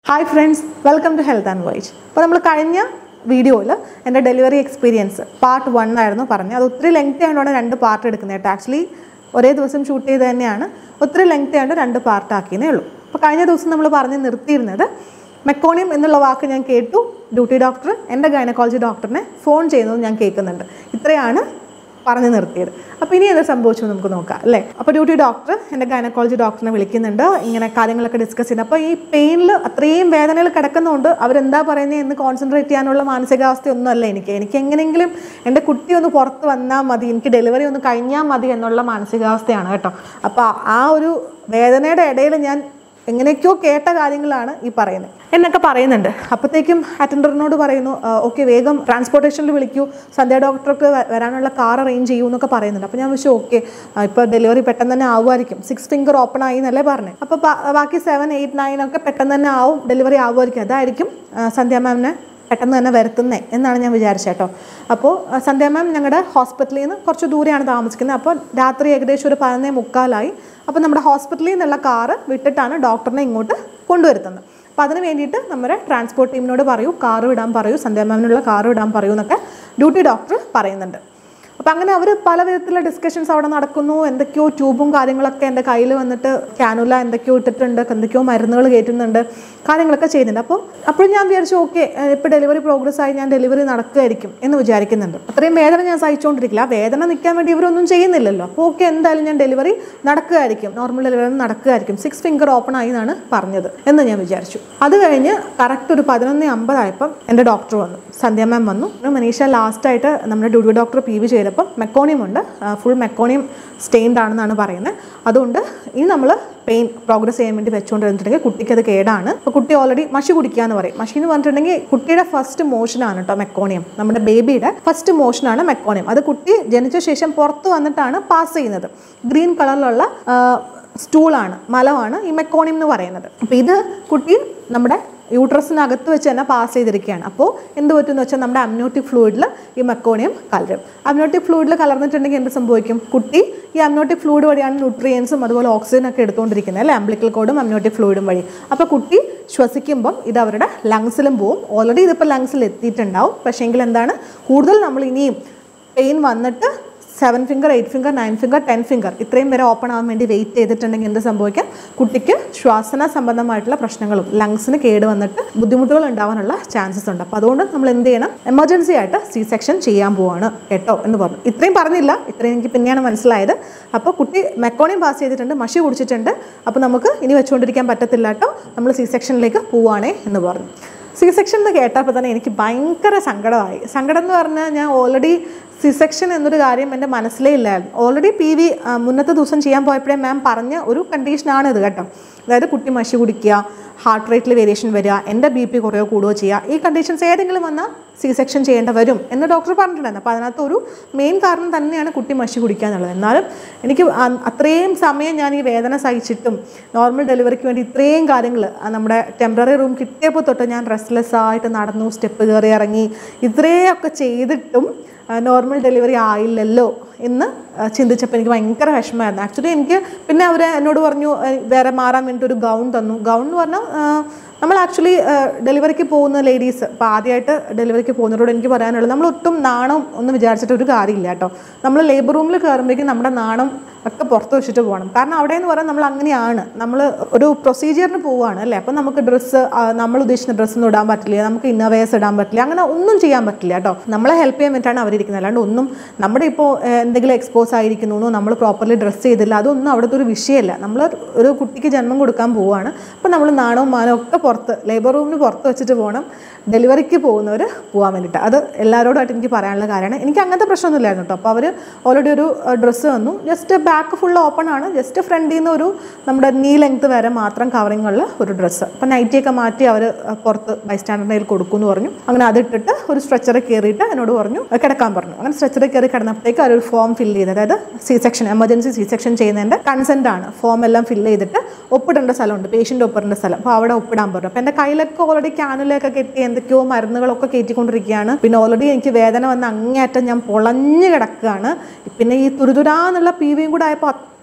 hi friends welcome to health and wise അപ്പോൾ നമ്മൾ കഴിഞ്ഞ വീഡിയോയിൽ എൻ്റെ ഡെലിവറി എക്സ്പീരിയൻസ് പാർട്ട് വൺ ആയിരുന്നു പറഞ്ഞത് അത് ഒത്തിരി ലെങ്തി ആയതുകൊണ്ടാണ് രണ്ട് പാർട്ട് എടുക്കുന്നത് കേട്ടോ ആക്ച്വലി ഒരേ ദിവസം ഷൂട്ട് ചെയ്ത് തന്നെയാണ് ഒത്തിരി ലെങ്തി ആയതുകൊണ്ട് രണ്ട് പാർട്ട് ആക്കിയതേ ഉള്ളൂ അപ്പോൾ കഴിഞ്ഞ ദിവസം നമ്മൾ പറഞ്ഞ് നിർത്തിയിരുന്നത് മെക്കോണിയം എന്നുള്ള വാക്ക് ഞാൻ കേട്ടു ഡ്യൂട്ടി ഡോക്ടർ എൻ്റെ ഗൈനക്കോളജി ഡോക്ടറിനെ ഫോൺ ചെയ്യുന്നത് ഞാൻ കേൾക്കുന്നുണ്ട് ഇത്രയാണ് പറഞ്ഞു നിർത്തിയത് അപ്പോൾ ഇനി എന്ത് സംഭവിച്ചു എന്ന് നമുക്ക് നോക്കാം അല്ലേ അപ്പോൾ ഡ്യൂട്ടി ഡോക്ടർ എൻ്റെ ഗൈനക്കോളജി ഡോക്ടറിനെ വിളിക്കുന്നുണ്ട് ഇങ്ങനെ കാര്യങ്ങളൊക്കെ ഡിസ്കസ് ചെയ്യുന്നത് അപ്പോൾ ഈ പെയിനിൽ അത്രയും വേദനകൾ കിടക്കുന്നതുകൊണ്ട് അവരെന്താ പറയുന്നത് എന്ന് കോൺസെൻട്രേറ്റ് ചെയ്യാനുള്ള മാനസികാവസ്ഥയൊന്നും അല്ല എനിക്ക് എനിക്ക് എങ്ങനെയെങ്കിലും എൻ്റെ കുട്ടി ഒന്ന് പുറത്ത് വന്നാൽ മതി എനിക്ക് ഡെലിവറി ഒന്ന് കഴിഞ്ഞാൽ മതി എന്നുള്ള മാനസികാവസ്ഥയാണ് കേട്ടോ അപ്പോൾ ആ ഒരു വേദനയുടെ ഇടയിൽ ഞാൻ എങ്ങനെയൊക്കെയോ കേട്ട കാര്യങ്ങളാണ് ഈ പറയുന്നത് എന്നൊക്കെ പറയുന്നുണ്ട് അപ്പോഴത്തേക്കും അറ്റൻഡറിനോട് പറയുന്നു ഓക്കെ വേഗം ട്രാൻസ്പോർട്ടേഷനിൽ വിളിക്കൂ സന്ധ്യ ഡോക്ടർക്ക് വ- വരാനുള്ള കാർ അറേഞ്ച് ചെയ്യൂ എന്നൊക്കെ പറയുന്നുണ്ട് അപ്പോൾ ഞാൻ വെച്ചു ഓക്കെ ഇപ്പോൾ ഡെലിവറി പെട്ടെന്ന് തന്നെ ആവുമായിരിക്കും സിക്സ് ഫിംഗർ ഓപ്പൺ ആയി എന്നല്ലേ പറഞ്ഞത് അപ്പോൾ ബാക്കി സെവൻ എയ്റ്റ് നയൻ ഒക്കെ പെട്ടെന്ന് തന്നെ ആവും ഡെലിവറി ആവുമായിരിക്കും അതായിരിക്കും ആ, സന്ധ്യ മാമിനെ പെട്ടെന്ന് തന്നെ വരുത്തുന്നേ എന്നാണ് ഞാൻ വിചാരിച്ചത് കേട്ടോ അപ്പോൾ ആ, സന്ധ്യ മാം ഞങ്ങളുടെ ഹോസ്പിറ്റലിൽ നിന്ന് കുറച്ച് ദൂരെയാണ് താമസിക്കുന്നത് അപ്പോൾ രാത്രി ഏകദേശം ഒരു പതിനൊന്നേ മുക്കാലായി അപ്പോൾ നമ്മുടെ ഹോസ്പിറ്റലിൽ നിന്നുള്ള കാറ് വിട്ടിട്ടാണ് ഡോക്ടറിനെ ഇങ്ങോട്ട് കൊണ്ടുവരുത്തുന്നത് അപ്പോൾ അതിന് വേണ്ടിയിട്ട് നമ്മുടെ ട്രാൻസ്പോർട്ട് ടീമിനോട് പറയൂ കാറ് വിടാൻ പറയൂ സന്ധ്യ മാമിനുള്ള കാറ് വിടാൻ പറയൂ എന്നൊക്കെ ഡ്യൂട്ടി ഡോക്ടർ പറയുന്നുണ്ട് അപ്പം അങ്ങനെ അവർ പല വിധത്തിലുള്ള ഡിസ്കഷൻസ് അവിടെ നടക്കുന്നു എന്തൊക്കെയോ ട്യൂബും കാര്യങ്ങളൊക്കെ എൻ്റെ കയ്യിൽ വന്നിട്ട് ക്യാനുല എന്തൊക്കെയോ ഇട്ടിട്ടുണ്ട് എന്തൊക്കെയോ മരുന്നുകൾ കയറ്റുന്നുണ്ട് കാര്യങ്ങളൊക്കെ ചെയ്യുന്നുണ്ട് അപ്പോൾ അപ്പോഴും ഞാൻ വിചാരിച്ചു ഓക്കെ ഇപ്പോൾ ഡെലിവറി പ്രോഗ്രസ് ആയി ഞാൻ ഡെലിവറി നടക്കുമായിരിക്കും എന്ന് വിചാരിക്കുന്നുണ്ട് അത്രയും വേദന ഞാൻ സഹിച്ചുകൊണ്ടിരിക്കില്ല ആ വേദന നിൽക്കാൻ വേണ്ടി ഇവരൊന്നും ചെയ്യുന്നില്ലല്ലോ അപ്പോൾ ഓക്കെ എന്തായാലും ഞാൻ ഡെലിവറി നടക്കുകയായിരിക്കും നോർമൽ ഡെലിവറി നടക്കുകയായിരിക്കും സിക്സ് ഫിംഗർ ഓപ്പൺ ആയി എന്നാണ് പറഞ്ഞത് എന്ന് ഞാൻ വിചാരിച്ചു അത് കഴിഞ്ഞ് കറക്റ്റ് ഒരു പതിനൊന്ന് അമ്പതായപ്പം എൻ്റെ ഡോക്ടർ വന്നു സന്ധ്യ മാം വന്നു മനീഷ ലാസ്റ്റായിട്ട് നമ്മുടെ ഡ്യൂട്ടി ഡോക്ടർ പി വി ചെയ്തപ്പം മെക്കോണിയം ഉണ്ട് ഫുൾ മെക്കോണിയം സ്റ്റെയിൻഡ് ആണെന്നാണ് പറയുന്നത് അതുകൊണ്ട് ഇനി നമ്മൾ പെയിൻ പ്രോഗ്രസ് ചെയ്യാൻ വേണ്ടി വെച്ചുകൊണ്ടിരുന്നിട്ടുണ്ടെങ്കിൽ കുട്ടിക്ക് അത് കേടാണ് അപ്പോൾ കുട്ടി ഓൾറെഡി മഷി കുടിക്കുക എന്ന് പറയും മഷി എന്ന് പറഞ്ഞിട്ടുണ്ടെങ്കിൽ കുട്ടിയുടെ ഫസ്റ്റ് മോഷനാണ് കേട്ടോ മെക്കോണിയം നമ്മുടെ ബേബിയുടെ ഫസ്റ്റ് മോഷനാണ് മെക്കോണിയം അത് കുട്ടി ജനിച്ച ശേഷം പുറത്ത് വന്നിട്ടാണ് പാസ് ചെയ്യുന്നത് ഗ്രീൻ കളറിലുള്ള സ്റ്റൂളാണ് മലമാണ് ഈ മെക്കോണിയം എന്ന് പറയുന്നത് അപ്പോൾ ഇത് കുട്ടി നമ്മുടെ യൂട്രസിനകത്ത് വെച്ച് തന്നെ പാസ് ചെയ്തിരിക്കുകയാണ് അപ്പോൾ എന്ത് പറ്റുമെന്ന് വെച്ചാൽ നമ്മുടെ അമ്നോട്ടിക് ഫ്ലൂയിഡിൽ ഈ മെക്കോണിയം കലരും അമ്നോട്ടിക് ഫ്ലൂയിഡിൽ കലർന്നിട്ടുണ്ടെങ്കിൽ എന്ത് സംഭവിക്കും കുട്ടി ഈ അമ്നോട്ടിക് ഫ്ലൂയിഡ് വഴിയാണ് ന്യൂട്രിയൻസും അതുപോലെ ഓക്സിജൻ ഒക്കെ എടുത്തുകൊണ്ടിരിക്കുന്നത് അല്ലേ അംബ്ലിക്കൽ കോഡും അമ്നോട്ടിക് ഫ്ലൂയിഡും വഴി അപ്പോൾ കുട്ടി ശ്വസിക്കുമ്പം ഇത് അവരുടെ ലങ്സിലും പോവും ഓൾറെഡി ഇതിപ്പോൾ ലങ്സിൽ എത്തിയിട്ടുണ്ടാവും പക്ഷേങ്കിൽ എന്താണ് കൂടുതൽ നമ്മൾ ഇനിയും പെയിൻ വന്നിട്ട് seven finger eight finger nine finger ten finger ഇത്രയും വരെ ഓപ്പൺ ആവാൻ വേണ്ടി വെയിറ്റ് ചെയ്തിട്ടുണ്ടെങ്കിൽ എന്ത് സംഭവിക്കാം കുട്ടിക്ക് ശ്വാസന സംബന്ധമായിട്ടുള്ള പ്രശ്നങ്ങളും ലങ്സിന് കേട് വന്നിട്ട് ബുദ്ധിമുട്ടുകൾ ഉണ്ടാവാനുള്ള ചാൻസസ് ഉണ്ട് അപ്പോൾ അതുകൊണ്ട് നമ്മൾ എന്ത് ചെയ്യണം എമർജൻസി ആയിട്ട് സി സെക്ഷൻ ചെയ്യാൻ പോവാണ് കേട്ടോ എന്ന് പറഞ്ഞു ഇത്രയും പറഞ്ഞില്ല ഇത്രയും എനിക്ക് പിന്നെയാണ് മനസ്സിലായത് അപ്പോൾ കുട്ടി മെക്കോണിയം പാസ് ചെയ്തിട്ടുണ്ട് മഷി കുടിച്ചിട്ടുണ്ട് അപ്പോൾ നമുക്ക് ഇനി വെച്ചുകൊണ്ടിരിക്കാൻ പറ്റത്തില്ല കേട്ടോ നമ്മൾ സി സെക്ഷനിലേക്ക് പോവാണേ എന്ന് പറഞ്ഞു സി സെക്ഷൻ എന്ന് കേട്ടപ്പോൾ തന്നെ എനിക്ക് ഭയങ്കര സങ്കടമായി സങ്കടം എന്ന് പറഞ്ഞാൽ ഞാൻ ഓൾറെഡി സി സെക്ഷൻ എന്നൊരു കാര്യം എൻ്റെ മനസ്സിലേ ഇല്ലായിരുന്നു ഓൾറെഡി പി വി മുന്നത്തെ ദിവസം ചെയ്യാൻ പോയപ്പോഴേ മാം പറഞ്ഞ ഒരു കണ്ടീഷനാണ് ഇത് കേട്ടോ അതായത് കുട്ടി മഷി കുടിക്കുക ഹാർട്ട് റേറ്റിൽ വേരിയേഷൻ വരിക എൻ്റെ ബി പി കുറയോ കൂടുകയോ ചെയ്യുക ഈ കണ്ടീഷൻസ് ഏതെങ്കിലും വന്നാൽ സി സെക്ഷൻ ചെയ്യേണ്ട വരും എന്ന് ഡോക്ടർ പറഞ്ഞിട്ടുണ്ടായിരുന്നു അപ്പോൾ അതിനകത്ത് ഒരു മെയിൻ കാരണം തന്നെയാണ് കുട്ടി മഷി കുടിക്കുക എന്നുള്ളത് എന്നാലും എനിക്ക് ആ- അത്രയും സമയം ഞാൻ ഈ വേദന സഹിച്ചിട്ടും നോർമൽ ഡെലിവറിക്ക് വേണ്ടി ഇത്രയും കാര്യങ്ങൾ നമ്മുടെ ടെമ്പററി റൂം കിട്ടിയപ്പോൾ തൊട്ട് ഞാൻ റെസ്റ്റ്ലെസ് ആയിട്ട് നടന്നു സ്റ്റെപ്പ് കയറി ഇറങ്ങി ഇത്രയൊക്കെ ചെയ്തിട്ടും നോർമൽ ഡെലിവറി ആയില്ലല്ലോ എന്ന് ആ, ചിന്തിച്ചപ്പോൾ എനിക്ക് ഭയങ്കര വിഷമമായിരുന്നു ആക്ച്വലി എനിക്ക് പിന്നെ അവർ എന്നോട് പറഞ്ഞു "ഏ, വേറെ മാറാൻ വേണ്ടിയിട്ട് ഒരു ഗൗൺ തന്നു ഗൗൺ എന്ന് പറഞ്ഞാൽ ആ, നമ്മൾ ആക്ച്വലി ഡെലിവറിക്ക് പോകുന്ന ലേഡീസ് ഇപ്പോൾ ആദ്യമായിട്ട് ഡെലിവറിക്ക് പോകുന്നവരോട് എനിക്ക് പറയാനുള്ളത് നമ്മൾ ഒട്ടും നാണം ഒന്നും വിചാരിച്ചിട്ട് ഒരു കാര്യമില്ല കേട്ടോ നമ്മൾ ലേബർ റൂമിൽ കയറുമ്പോഴേക്കും നമ്മുടെ നാണം ഒക്കെ പുറത്ത് വെച്ചിട്ട് പോകണം കാരണം അവിടെ എന്ന് പറഞ്ഞാൽ നമ്മൾ അങ്ങനെയാണ് നമ്മൾ ഒരു പ്രൊസീജിയറിന് പോവുകയാണ് അല്ലേ അപ്പം നമുക്ക് ഡ്രസ്സ് നമ്മൾ ഉദ്ദേശിക്കുന്ന ഡ്രസ്സൊന്നും ഇടാൻ പറ്റില്ല നമുക്ക് ഇന്നവേഴ്സ് ഇടാൻ പറ്റില്ല അങ്ങനെ ഒന്നും ചെയ്യാൻ പറ്റില്ല കേട്ടോ നമ്മളെ ഹെൽപ്പ് ചെയ്യാൻ വേണ്ടിയിട്ടാണ് അവരിരിക്കുന്നത് അല്ലാണ്ട് ഒന്നും നമ്മുടെ ഇപ്പോൾ എന്തെങ്കിലും എക്സ്പോസ് ആയിരിക്കുന്നു നമ്മൾ പ്രോപ്പർലി ഡ്രസ്സ് ചെയ്തില്ല അതൊന്നും അവിടുത്തെ ഒരു വിഷയമല്ല നമ്മൾ ഒരു കുട്ടിക്ക് ജന്മം കൊടുക്കാൻ പോവുകയാണ് അപ്പം നമ്മൾ നാണവും മാനവും ഒക്കെ പുറത്ത് ലേബർ റൂമിന് പുറത്ത് വെച്ചിട്ട് പോകണം ഡെലിവറിക്ക് പോകുന്നവർ പോകാൻ വേണ്ടിയിട്ട് അത് എല്ലാവരോടായിട്ട് എനിക്ക് പറയാനുള്ള കാര്യമാണ് എനിക്ക് അങ്ങനത്തെ പ്രശ്നമൊന്നുമില്ലായിരുന്നു കേട്ടോ അപ്പോൾ അവർ ഓൾറെഡി ഒരു ഡ്രസ്സ് വന്നു ജസ്റ്റ് ബാക്ക് ഫുൾ ഓപ്പൺ ആണ് ജസ്റ്റ് ഫ്രണ്ടിൽ നിന്ന് ഒരു നമ്മുടെ നീ ലെങ്ത് വരെ മാത്രം കവറിങ് ഉള്ള ഒരു ഡ്രസ്സ് അപ്പം നൈറ്റിയൊക്കെ മാറ്റി അവർ പുറത്ത് ബൈസ്റ്റാൻഡറിൻ്റെ കയ്യിൽ കൊടുക്കുമെന്ന് പറഞ്ഞു അങ്ങനെ അതിട്ടിട്ട് ഒരു സ്ട്രെച്ചറിൽ കയറിയിട്ട് എന്നോട് പറഞ്ഞു "അത് കിടക്കാൻ പറഞ്ഞു അങ്ങനെ സ്ട്രെച്ചറിൽ കയറി കിടന്നപ്പോഴത്തേക്ക് അവർ ഫോം ഫില്ല് ചെയ്ത് അതായത് C section emergency C section ചെയ്യുന്നതിൻ്റെ കൺസെൻ്റ് ആണ് ഫോം എല്ലാം ഫില്ല് ചെയ്തിട്ട് ഒപ്പിടേണ്ട സ്ഥലമുണ്ട് പേഷ്യൻ്റ് ഒപ്പിടേണ്ട സ്ഥലം അപ്പോൾ അവിടെ ഒപ്പിടാൻ പറഞ്ഞു അപ്പോൾ എൻ്റെ കയ്യിലൊക്കെ ഓൾറെഡി ക്യാനുലൊക്കെ കെട്ടി എന്തൊക്കെയോ മരുന്നുകളൊക്കെ കയറ്റിക്കൊണ്ടിരിക്കുകയാണ് പിന്നെ ഓൾറെഡി എനിക്ക് വേദന വന്ന് അങ്ങേയറ്റം ഞാൻ പൊളഞ്ഞു കിടക്കുകയാണ് പിന്നെ ഈ തുരുതുരാന്നുള്ള പി വിയും കൂടെ ആയപ്പോൾ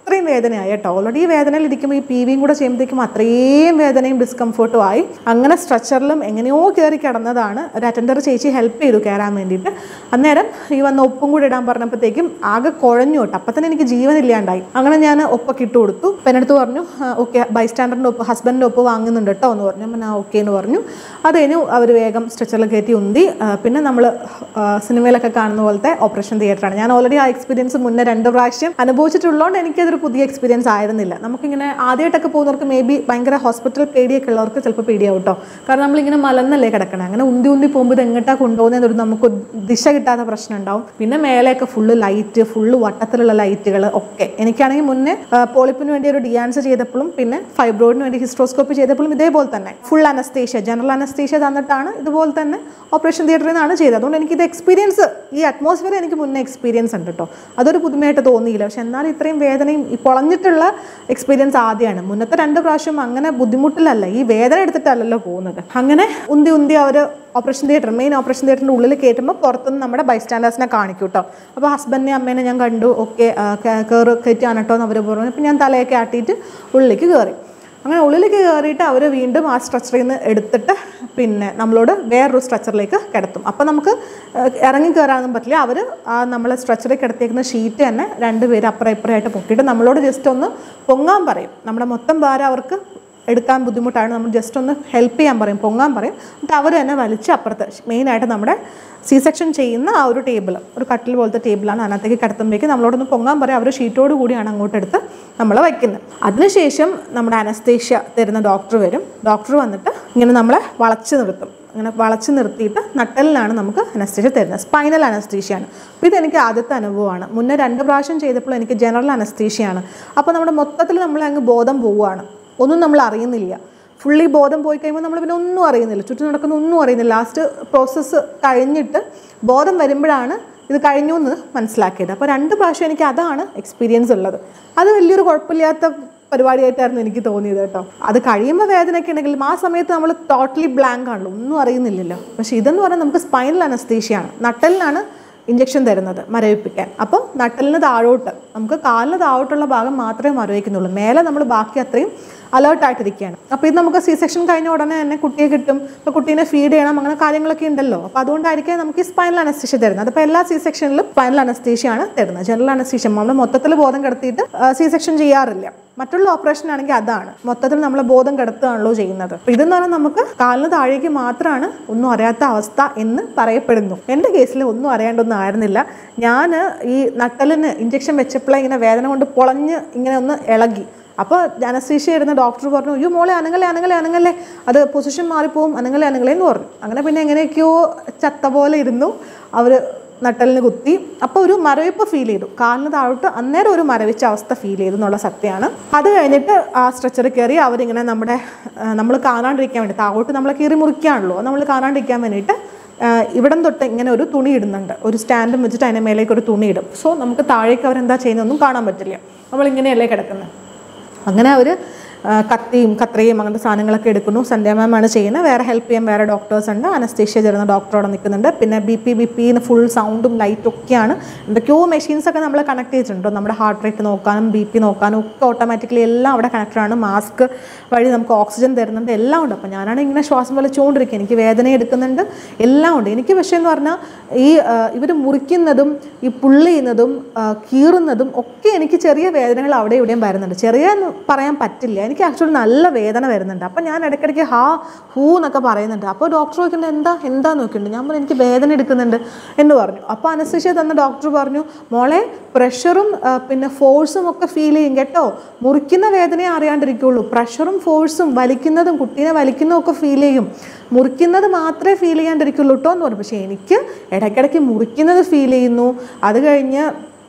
അത്രയും വേദനയായി കേട്ടോ ഓൾറെഡി ഈ വേദനയിൽ ഇരിക്കുമ്പോൾ ഈ പി വിയും കൂടെ ചെയ്യുമ്പോഴത്തേക്കും അത്രയും വേദനയും ഡിസ്കംഫർട്ടും ആയി അങ്ങനെ സ്ട്രെച്ചറിലും എങ്ങനെയോ കയറി കിടന്നതാണ് ഒരു അറ്റൻഡർ ചേച്ചി ഹെൽപ്പ് ചെയ്തു കയറാൻ വേണ്ടിയിട്ട് അന്നേരം ഈ വന്ന ഒപ്പും കൂടി ഇടാൻ പറഞ്ഞപ്പോഴത്തേക്കും ആകെ കുഴഞ്ഞു കേട്ടോ അപ്പം തന്നെ എനിക്ക് ജീവനില്ലാണ്ടായി അങ്ങനെ ഞാൻ ഒപ്പൊക്കെ ഇട്ട് കൊടുത്തു അപ്പം എൻ്റെ അടുത്ത് പറഞ്ഞു ഓക്കെ ബൈസ്റ്റാൻഡറിൻ്റെ ഒപ്പ് ഹസ്ബൻഡിൻ്റെ ഒപ്പ് വാങ്ങുന്നുണ്ട് കേട്ടോ എന്ന് പറഞ്ഞു അപ്പം ഞാൻ ഓക്കെ എന്ന് പറഞ്ഞു അത് കഴിഞ്ഞു അവർ വേഗം സ്ട്രെച്ചറിൽ കയറ്റി ഉന്തി ആ, പിന്നെ നമ്മൾ സിനിമയിലൊക്കെ കാണുന്ന പോലത്തെ ഓപ്പറേഷൻ തിയേറ്ററാണ് ഞാൻ ഓൾറെഡി ആ എക്സ്പീരിയൻസ് മുന്നേ രണ്ട് പ്രാവശ്യം അനുഭവിച്ചിട്ടുള്ളതുകൊണ്ട് എനിക്കതൊരു പുതിയ എക്സ്പീരിയൻസ് ആയിരുന്നില്ല നമുക്കിങ്ങനെ ആദ്യമായിട്ടൊക്കെ പോകുന്നവർക്ക് മേ ബി ഭയങ്കര ഹോസ്പിറ്റൽ പേടിയൊക്കെ ഉള്ളവർക്ക് ചിലപ്പോൾ പേടിയാവും കേട്ടോ കാരണം നമ്മളിങ്ങനെ മലന്നല്ലേ കിടക്കണേ അങ്ങനെ ഉന്തി ഉന്തി പോകുമ്പോൾ ഇത് എങ്ങോട്ടാണ് കൊണ്ടുപോകുന്നതൊരു നമുക്ക് ദിശ കിട്ടാത്ത പ്രശ്നം ഉണ്ടാവും പിന്നെ മേലെയൊക്കെ ഫുള്ള് ലൈറ്റ് ഫുള്ള് വട്ടത്തിലുള്ള ലൈറ്റുകൾ ഒക്കെ എനിക്കാണെങ്കിൽ മുന്നേ ആ, പോളിപ്പിന് വേണ്ടി ഒരു ഡിയാൻസ് ചെയ്തപ്പോഴും പിന്നെ ഫൈബ്രോയിഡിന് വേണ്ടി ഹിസ്ട്രോസ്കോപ്പി ചെയ്തപ്പോഴും ഇതേപോലെ തന്നെ ഫുൾ അനസ്തേഷ്യ ജനറൽ അനസ്തേഷ്യ തന്നിട്ടാണ് ഇതുപോലെ തന്നെ ഓപ്പറേഷൻ തിയേറ്ററിൽ നിന്നാണ് ചെയ്തത് അതുകൊണ്ട് എനിക്കിത് എക്സ്പീരിയൻസ് ഈ അറ്റ്മോസ്ഫിയർ എനിക്ക് മുന്നേ എക്സ്പീരിയൻസ് ഉണ്ട് കേട്ടോ അതൊരു പുതുമയായിട്ട് തോന്നിയില്ല പക്ഷെ എന്നാലും ഇത്രയും വേദനയും ഈ പൊളഞ്ഞിട്ടുള്ള എക്സ്പീരിയൻസ് ആദ്യമാണ് മുന്നത്തെ രണ്ട് പ്രാവശ്യം അങ്ങനെ ബുദ്ധിമുട്ടിലല്ല ഈ വേദന എടുത്തിട്ടല്ലല്ലോ പോകുന്നത് അങ്ങനെ ഉന്തി ഉന്തി അവർ ഓപ്പറേഷൻ തിയേറ്റർ മെയിൻ ഓപ്പറേഷൻ തിയേറ്ററിൻ്റെ ഉള്ളിൽ കയറ്റുമ്പോൾ പുറത്തുനിന്ന് നമ്മുടെ ബൈസ്റ്റാൻഡേഴ്സിനെ കാണിക്കും കേട്ടോ അപ്പോൾ ഹസ്ബൻഡിനെ അമ്മേനെ ഞാൻ കണ്ടു ഓക്കെ കയറ് കയറ്റാണ് കേട്ടോ എന്ന് അവർ പറഞ്ഞു അപ്പോൾ ഞാൻ തലയൊക്കെ ആട്ടിയിട്ട് ഉള്ളിലേക്ക് കയറി അങ്ങനെ ഉള്ളിലേക്ക് കയറിയിട്ട് അവർ വീണ്ടും ആ സ്ട്രെച്ചറിൽ നിന്ന് എടുത്തിട്ട് പിന്നെ നമ്മളോട് വേറൊരു സ്ട്രെച്ചറിലേക്ക് കിടത്തും അപ്പോൾ നമുക്ക് ഏഹ്, ഇറങ്ങി കയറാനൊന്നും പറ്റില്ല അവർ ആ നമ്മളെ സ്ട്രെച്ചറിൽ കിടത്തിയേക്കുന്ന ഷീറ്റ് തന്നെ രണ്ടുപേരും അപ്പുറം ഇപ്പുറമായിട്ട് പൊക്കിയിട്ട് നമ്മളോട് ജസ്റ്റ് ഒന്ന് പൊങ്ങാൻ പറയും നമ്മുടെ മൊത്തം ഭാരം അവർക്ക് എടുക്കാൻ ബുദ്ധിമുട്ടാണ് നമ്മൾ ജസ്റ്റ് ഒന്ന് ഹെൽപ്പ് ചെയ്യാൻ പറയും പൊങ്ങാൻ പറയും എന്നിട്ട് അവർ തന്നെ വലിച്ച് അപ്പുറത്ത് മെയിനായിട്ട് നമ്മുടെ സി സെക്ഷൻ ചെയ്യുന്ന ആ ഒരു ടേബിൾ ഒരു കട്ടിൽ പോലത്തെ ടേബിളാണ് അതിനകത്തേക്ക് കിടത്തുമ്പോഴേക്ക് നമ്മളോടൊന്ന് പൊങ്ങാൻ പറയും അവർ ഷീറ്റോട് കൂടിയാണ് അങ്ങോട്ട് എടുത്ത് നമ്മൾ വയ്ക്കുന്നത് അതിനുശേഷം നമ്മുടെ അനസ്തേഷ്യ തരുന്ന ഡോക്ടർ വരും ഡോക്ടർ വന്നിട്ട് ഇങ്ങനെ നമ്മളെ വളച്ച് നിർത്തും അങ്ങനെ വളച്ച് നിർത്തിയിട്ട് നട്ടലിലാണ് നമുക്ക് അനസ്തീഷ്യ തരുന്നത് സ്പൈനൽ അനസ്തീഷ്യയാണ് അപ്പോൾ ഇതെനിക്ക് ആദ്യത്തെ അനുഭവമാണ് മുന്നേ രണ്ട് പ്രാവശ്യം ചെയ്തപ്പോൾ എനിക്ക് ജനറൽ അനസ്തീഷ്യയാണ് അപ്പോൾ നമ്മുടെ മൊത്തത്തിൽ നമ്മൾ അങ്ങ് ബോധം പോവുകയാണ് ഒന്നും നമ്മൾ അറിയുന്നില്ല ഫുള്ളി ബോധം പോയി കഴിയുമ്പോൾ നമ്മൾ പിന്നെ ഒന്നും അറിയുന്നില്ല ചുറ്റും നടക്കുന്ന ഒന്നും അറിയുന്നില്ല ലാസ്റ്റ് പ്രോസസ്സ് കഴിഞ്ഞിട്ട് ബോധം വരുമ്പോഴാണ് ഇത് കഴിഞ്ഞു എന്ന് മനസ്സിലാക്കിയത് അപ്പോൾ രണ്ട് പ്രാവശ്യം എനിക്ക് അതാണ് എക്സ്പീരിയൻസ് ഉള്ളത് അത് വലിയൊരു കുഴപ്പമില്ലാത്ത പരിപാടിയായിട്ടായിരുന്നു എനിക്ക് തോന്നിയത് കേട്ടോ അത് കഴിയുമ്പോൾ വേദനയൊക്കെ ഉണ്ടെങ്കിലും ആ സമയത്ത് നമ്മൾ ടോട്ടലി ബ്ലാങ്ക് ആണല്ലോ ഒന്നും അറിയുന്നില്ലല്ലോ പക്ഷേ ഇതെന്ന് പറഞ്ഞാൽ നമുക്ക് സ്പൈനൽ അനസ്തീഷ്യയാണ് നട്ടലിനാണ് ഇഞ്ചക്ഷൻ തരുന്നത് മരവിപ്പിക്കാൻ അപ്പം നട്ടലിന് താഴോട്ട് നമുക്ക് കാലിന് താഴോട്ടുള്ള ഭാഗം മാത്രമേ മരവിക്കുന്നുള്ളൂ മേലെ നമ്മൾ ബാക്കി അത്രയും അലേർട്ടായിട്ടിരിക്കുകയാണ് അപ്പോൾ ഇത് നമുക്ക് സി സെക്ഷൻ കഴിഞ്ഞ ഉടനെ തന്നെ കുട്ടിയെ കിട്ടും ഇപ്പോൾ കുട്ടീനെ ഫീഡ് ചെയ്യണം അങ്ങനെ കാര്യങ്ങളൊക്കെ ഉണ്ടല്ലോ അപ്പോൾ അതുകൊണ്ടായിരിക്കും നമുക്ക് ഈ സ്പൈനൽ അനസ്തീഷ്യ തരുന്നത് അതിപ്പോൾ എല്ലാ സി സെക്ഷനിലും സ്പൈനൽ അനസ്തീഷ്യയാണ് തരുന്നത് ജനറൽ അനസ്തീഷ്യ നമ്മൾ മൊത്തത്തിൽ ബോധം കിടത്തിയിട്ട് സി സെക്ഷൻ ചെയ്യാറില്ല മറ്റുള്ള ഓപ്പറേഷൻ ആണെങ്കിൽ അതാണ് മൊത്തത്തിൽ നമ്മളെ ബോധം കിടത്തുകയാണല്ലോ ചെയ്യുന്നത് അപ്പോൾ ഇതെന്ന് പറഞ്ഞാൽ നമുക്ക് കാലിന് താഴേക്ക് മാത്രമാണ് ഒന്നും അറിയാത്ത അവസ്ഥ എന്ന് പറയപ്പെടുന്നു എൻ്റെ കേസിൽ ഒന്നും അറിയാണ്ടൊന്നും ആയിരുന്നില്ല ഞാൻ ഈ നട്ടലിന് ഇഞ്ചക്ഷൻ വെച്ചപ്പോഴേ ഇങ്ങനെ വേദന കൊണ്ട് പൊളഞ്ഞ് ഇങ്ങനെ ഒന്ന് ഇളകി അപ്പോൾ അനസ്തീഷ്യ ഇരുന്ന ഡോക്ടർ പറഞ്ഞു അയ്യോ മോളെ അനങ്ങല്ലേ അനങ്ങല്ലേ അനങ്ങല്ലേ അത് പൊസിഷൻ മാറിപ്പോവും അനങ്ങല്ലേ അനങ്ങലേ എന്ന് പറഞ്ഞു അങ്ങനെ പിന്നെ എങ്ങനെയൊക്കെയോ ചത്ത പോലെ ഇരുന്നു അവർ നട്ടലിന് കുത്തി അപ്പോൾ ഒരു മരവിപ്പ് ഫീൽ ചെയ്തു കാലിന് താഴോട്ട് അന്നേരം ഒരു മരവിച്ച അവസ്ഥ ഫീൽ ചെയ്തു എന്നുള്ള സത്യമാണ് അത് കഴിഞ്ഞിട്ട് ആ സ്ട്രെച്ചർ കയറി അവരിങ്ങനെ നമ്മുടെ നമ്മൾ കാണാണ്ടിരിക്കാൻ വേണ്ടി താഴോട്ട് നമ്മളെ കീറി മുറിക്കുകയാണല്ലോ നമ്മൾ കാണാണ്ടിരിക്കാൻ വേണ്ടിയിട്ട് ആഹ് ഇവിടം തൊട്ട് ഇങ്ങനെ ഒരു തുണി ഇടുന്നുണ്ട് ഒരു സ്റ്റാൻഡും വെച്ചിട്ട് അതിൻ്റെ മേലേക്ക് ഒരു തുണി ഇടും സോ നമുക്ക് താഴേക്ക് അവരെന്താ ചെയ്യുന്നതൊന്നും കാണാൻ പറ്റില്ല നമ്മളിങ്ങനെയല്ലേ കിടക്കുന്നത് അങ്ങനെ അവർ കത്തിയും കത്രയും അങ്ങനത്തെ സാധനങ്ങളൊക്കെ എടുക്കുന്നു സന്ധ്യ മാം ആണ് ചെയ്യുന്നത് വേറെ ഹെൽപ്പ് ചെയ്യാൻ വേറെ ഡോക്ടേഴ്സ് ഉണ്ട് അനസ്തേഷ്യ ചേർന്ന ഡോക്ടർ അവിടെ നിൽക്കുന്നുണ്ട് പിന്നെ ബി പി ബി പിന്ന് ഫുൾ സൗണ്ടും ലൈറ്റും ഒക്കെയാണ് എന്തൊക്കെയോ മെഷീൻസ് ഒക്കെ നമ്മൾ കണക്ട് ചെയ്തിട്ടുണ്ട് നമ്മുടെ ഹാർട്ട് റേറ്റ് നോക്കാനും ബി പി നോക്കാനും ഒക്കെ ഓട്ടോമാറ്റിക്കലി എല്ലാം അവിടെ കണക്റ്റഡ് ആണ് മാസ്ക് വഴി നമുക്ക് ഓക്സിജൻ തരുന്നുണ്ട് എല്ലാം ഉണ്ട് അപ്പോൾ ഞാനാണ് ഇങ്ങനെ ശ്വാസം വലിച്ചുകൊണ്ടിരിക്കുക എനിക്ക് വേദന എടുക്കുന്നുണ്ട് എല്ലാം ഉണ്ട് എനിക്ക് പക്ഷേ എന്ന് പറഞ്ഞാൽ ഈ ഇവർ മുറിക്കുന്നതും ഈ പുള്ളി ചെയ്യുന്നതും ആ, കീറുന്നതും ഒക്കെ എനിക്ക് ചെറിയ വേദനകൾ അവിടെ ഇവിടെയും വരുന്നുണ്ട് ചെറിയ എന്ന് പറയാൻ പറ്റില്ല എനിക്ക് ആക്ച്വലി നല്ല വേദന വരുന്നുണ്ട് അപ്പം ഞാൻ ഇടയ്ക്കിടയ്ക്ക് ഹാ ഹൂ എന്നൊക്കെ പറയുന്നുണ്ട് അപ്പോൾ ഡോക്ടർ ചോദിക്കുന്നത് എന്താ എന്താ നോക്കിയിട്ടുണ്ട് ഞാൻ പറഞ്ഞു എനിക്ക് വേദന എടുക്കുന്നുണ്ട് എന്ന് പറഞ്ഞു അപ്പോൾ അനസ്തേഷ്യ തന്ന ഡോക്ടർ പറഞ്ഞു മോളെ പ്രഷറും ആ, പിന്നെ ഫോഴ്സും ഒക്കെ ഫീൽ ചെയ്യും കേട്ടോ മുറിക്കുന്ന വേദനയെ അറിയാണ്ടിരിക്കുള്ളൂ പ്രഷറും ഫോഴ്സും വലിക്കുന്നതും കുട്ടീനെ വലിക്കുന്നതും ഒക്കെ ഫീൽ ചെയ്യും മുറിക്കുന്നത് മാത്രമേ ഫീൽ ചെയ്യാണ്ടിരിക്കുള്ളൂ കേട്ടോ എന്ന് പറഞ്ഞു പക്ഷേ എനിക്ക് ഇടയ്ക്കിടയ്ക്ക് മുറിക്കുന്നത് ഫീൽ ചെയ്യുന്നു അത് കഴിഞ്ഞ്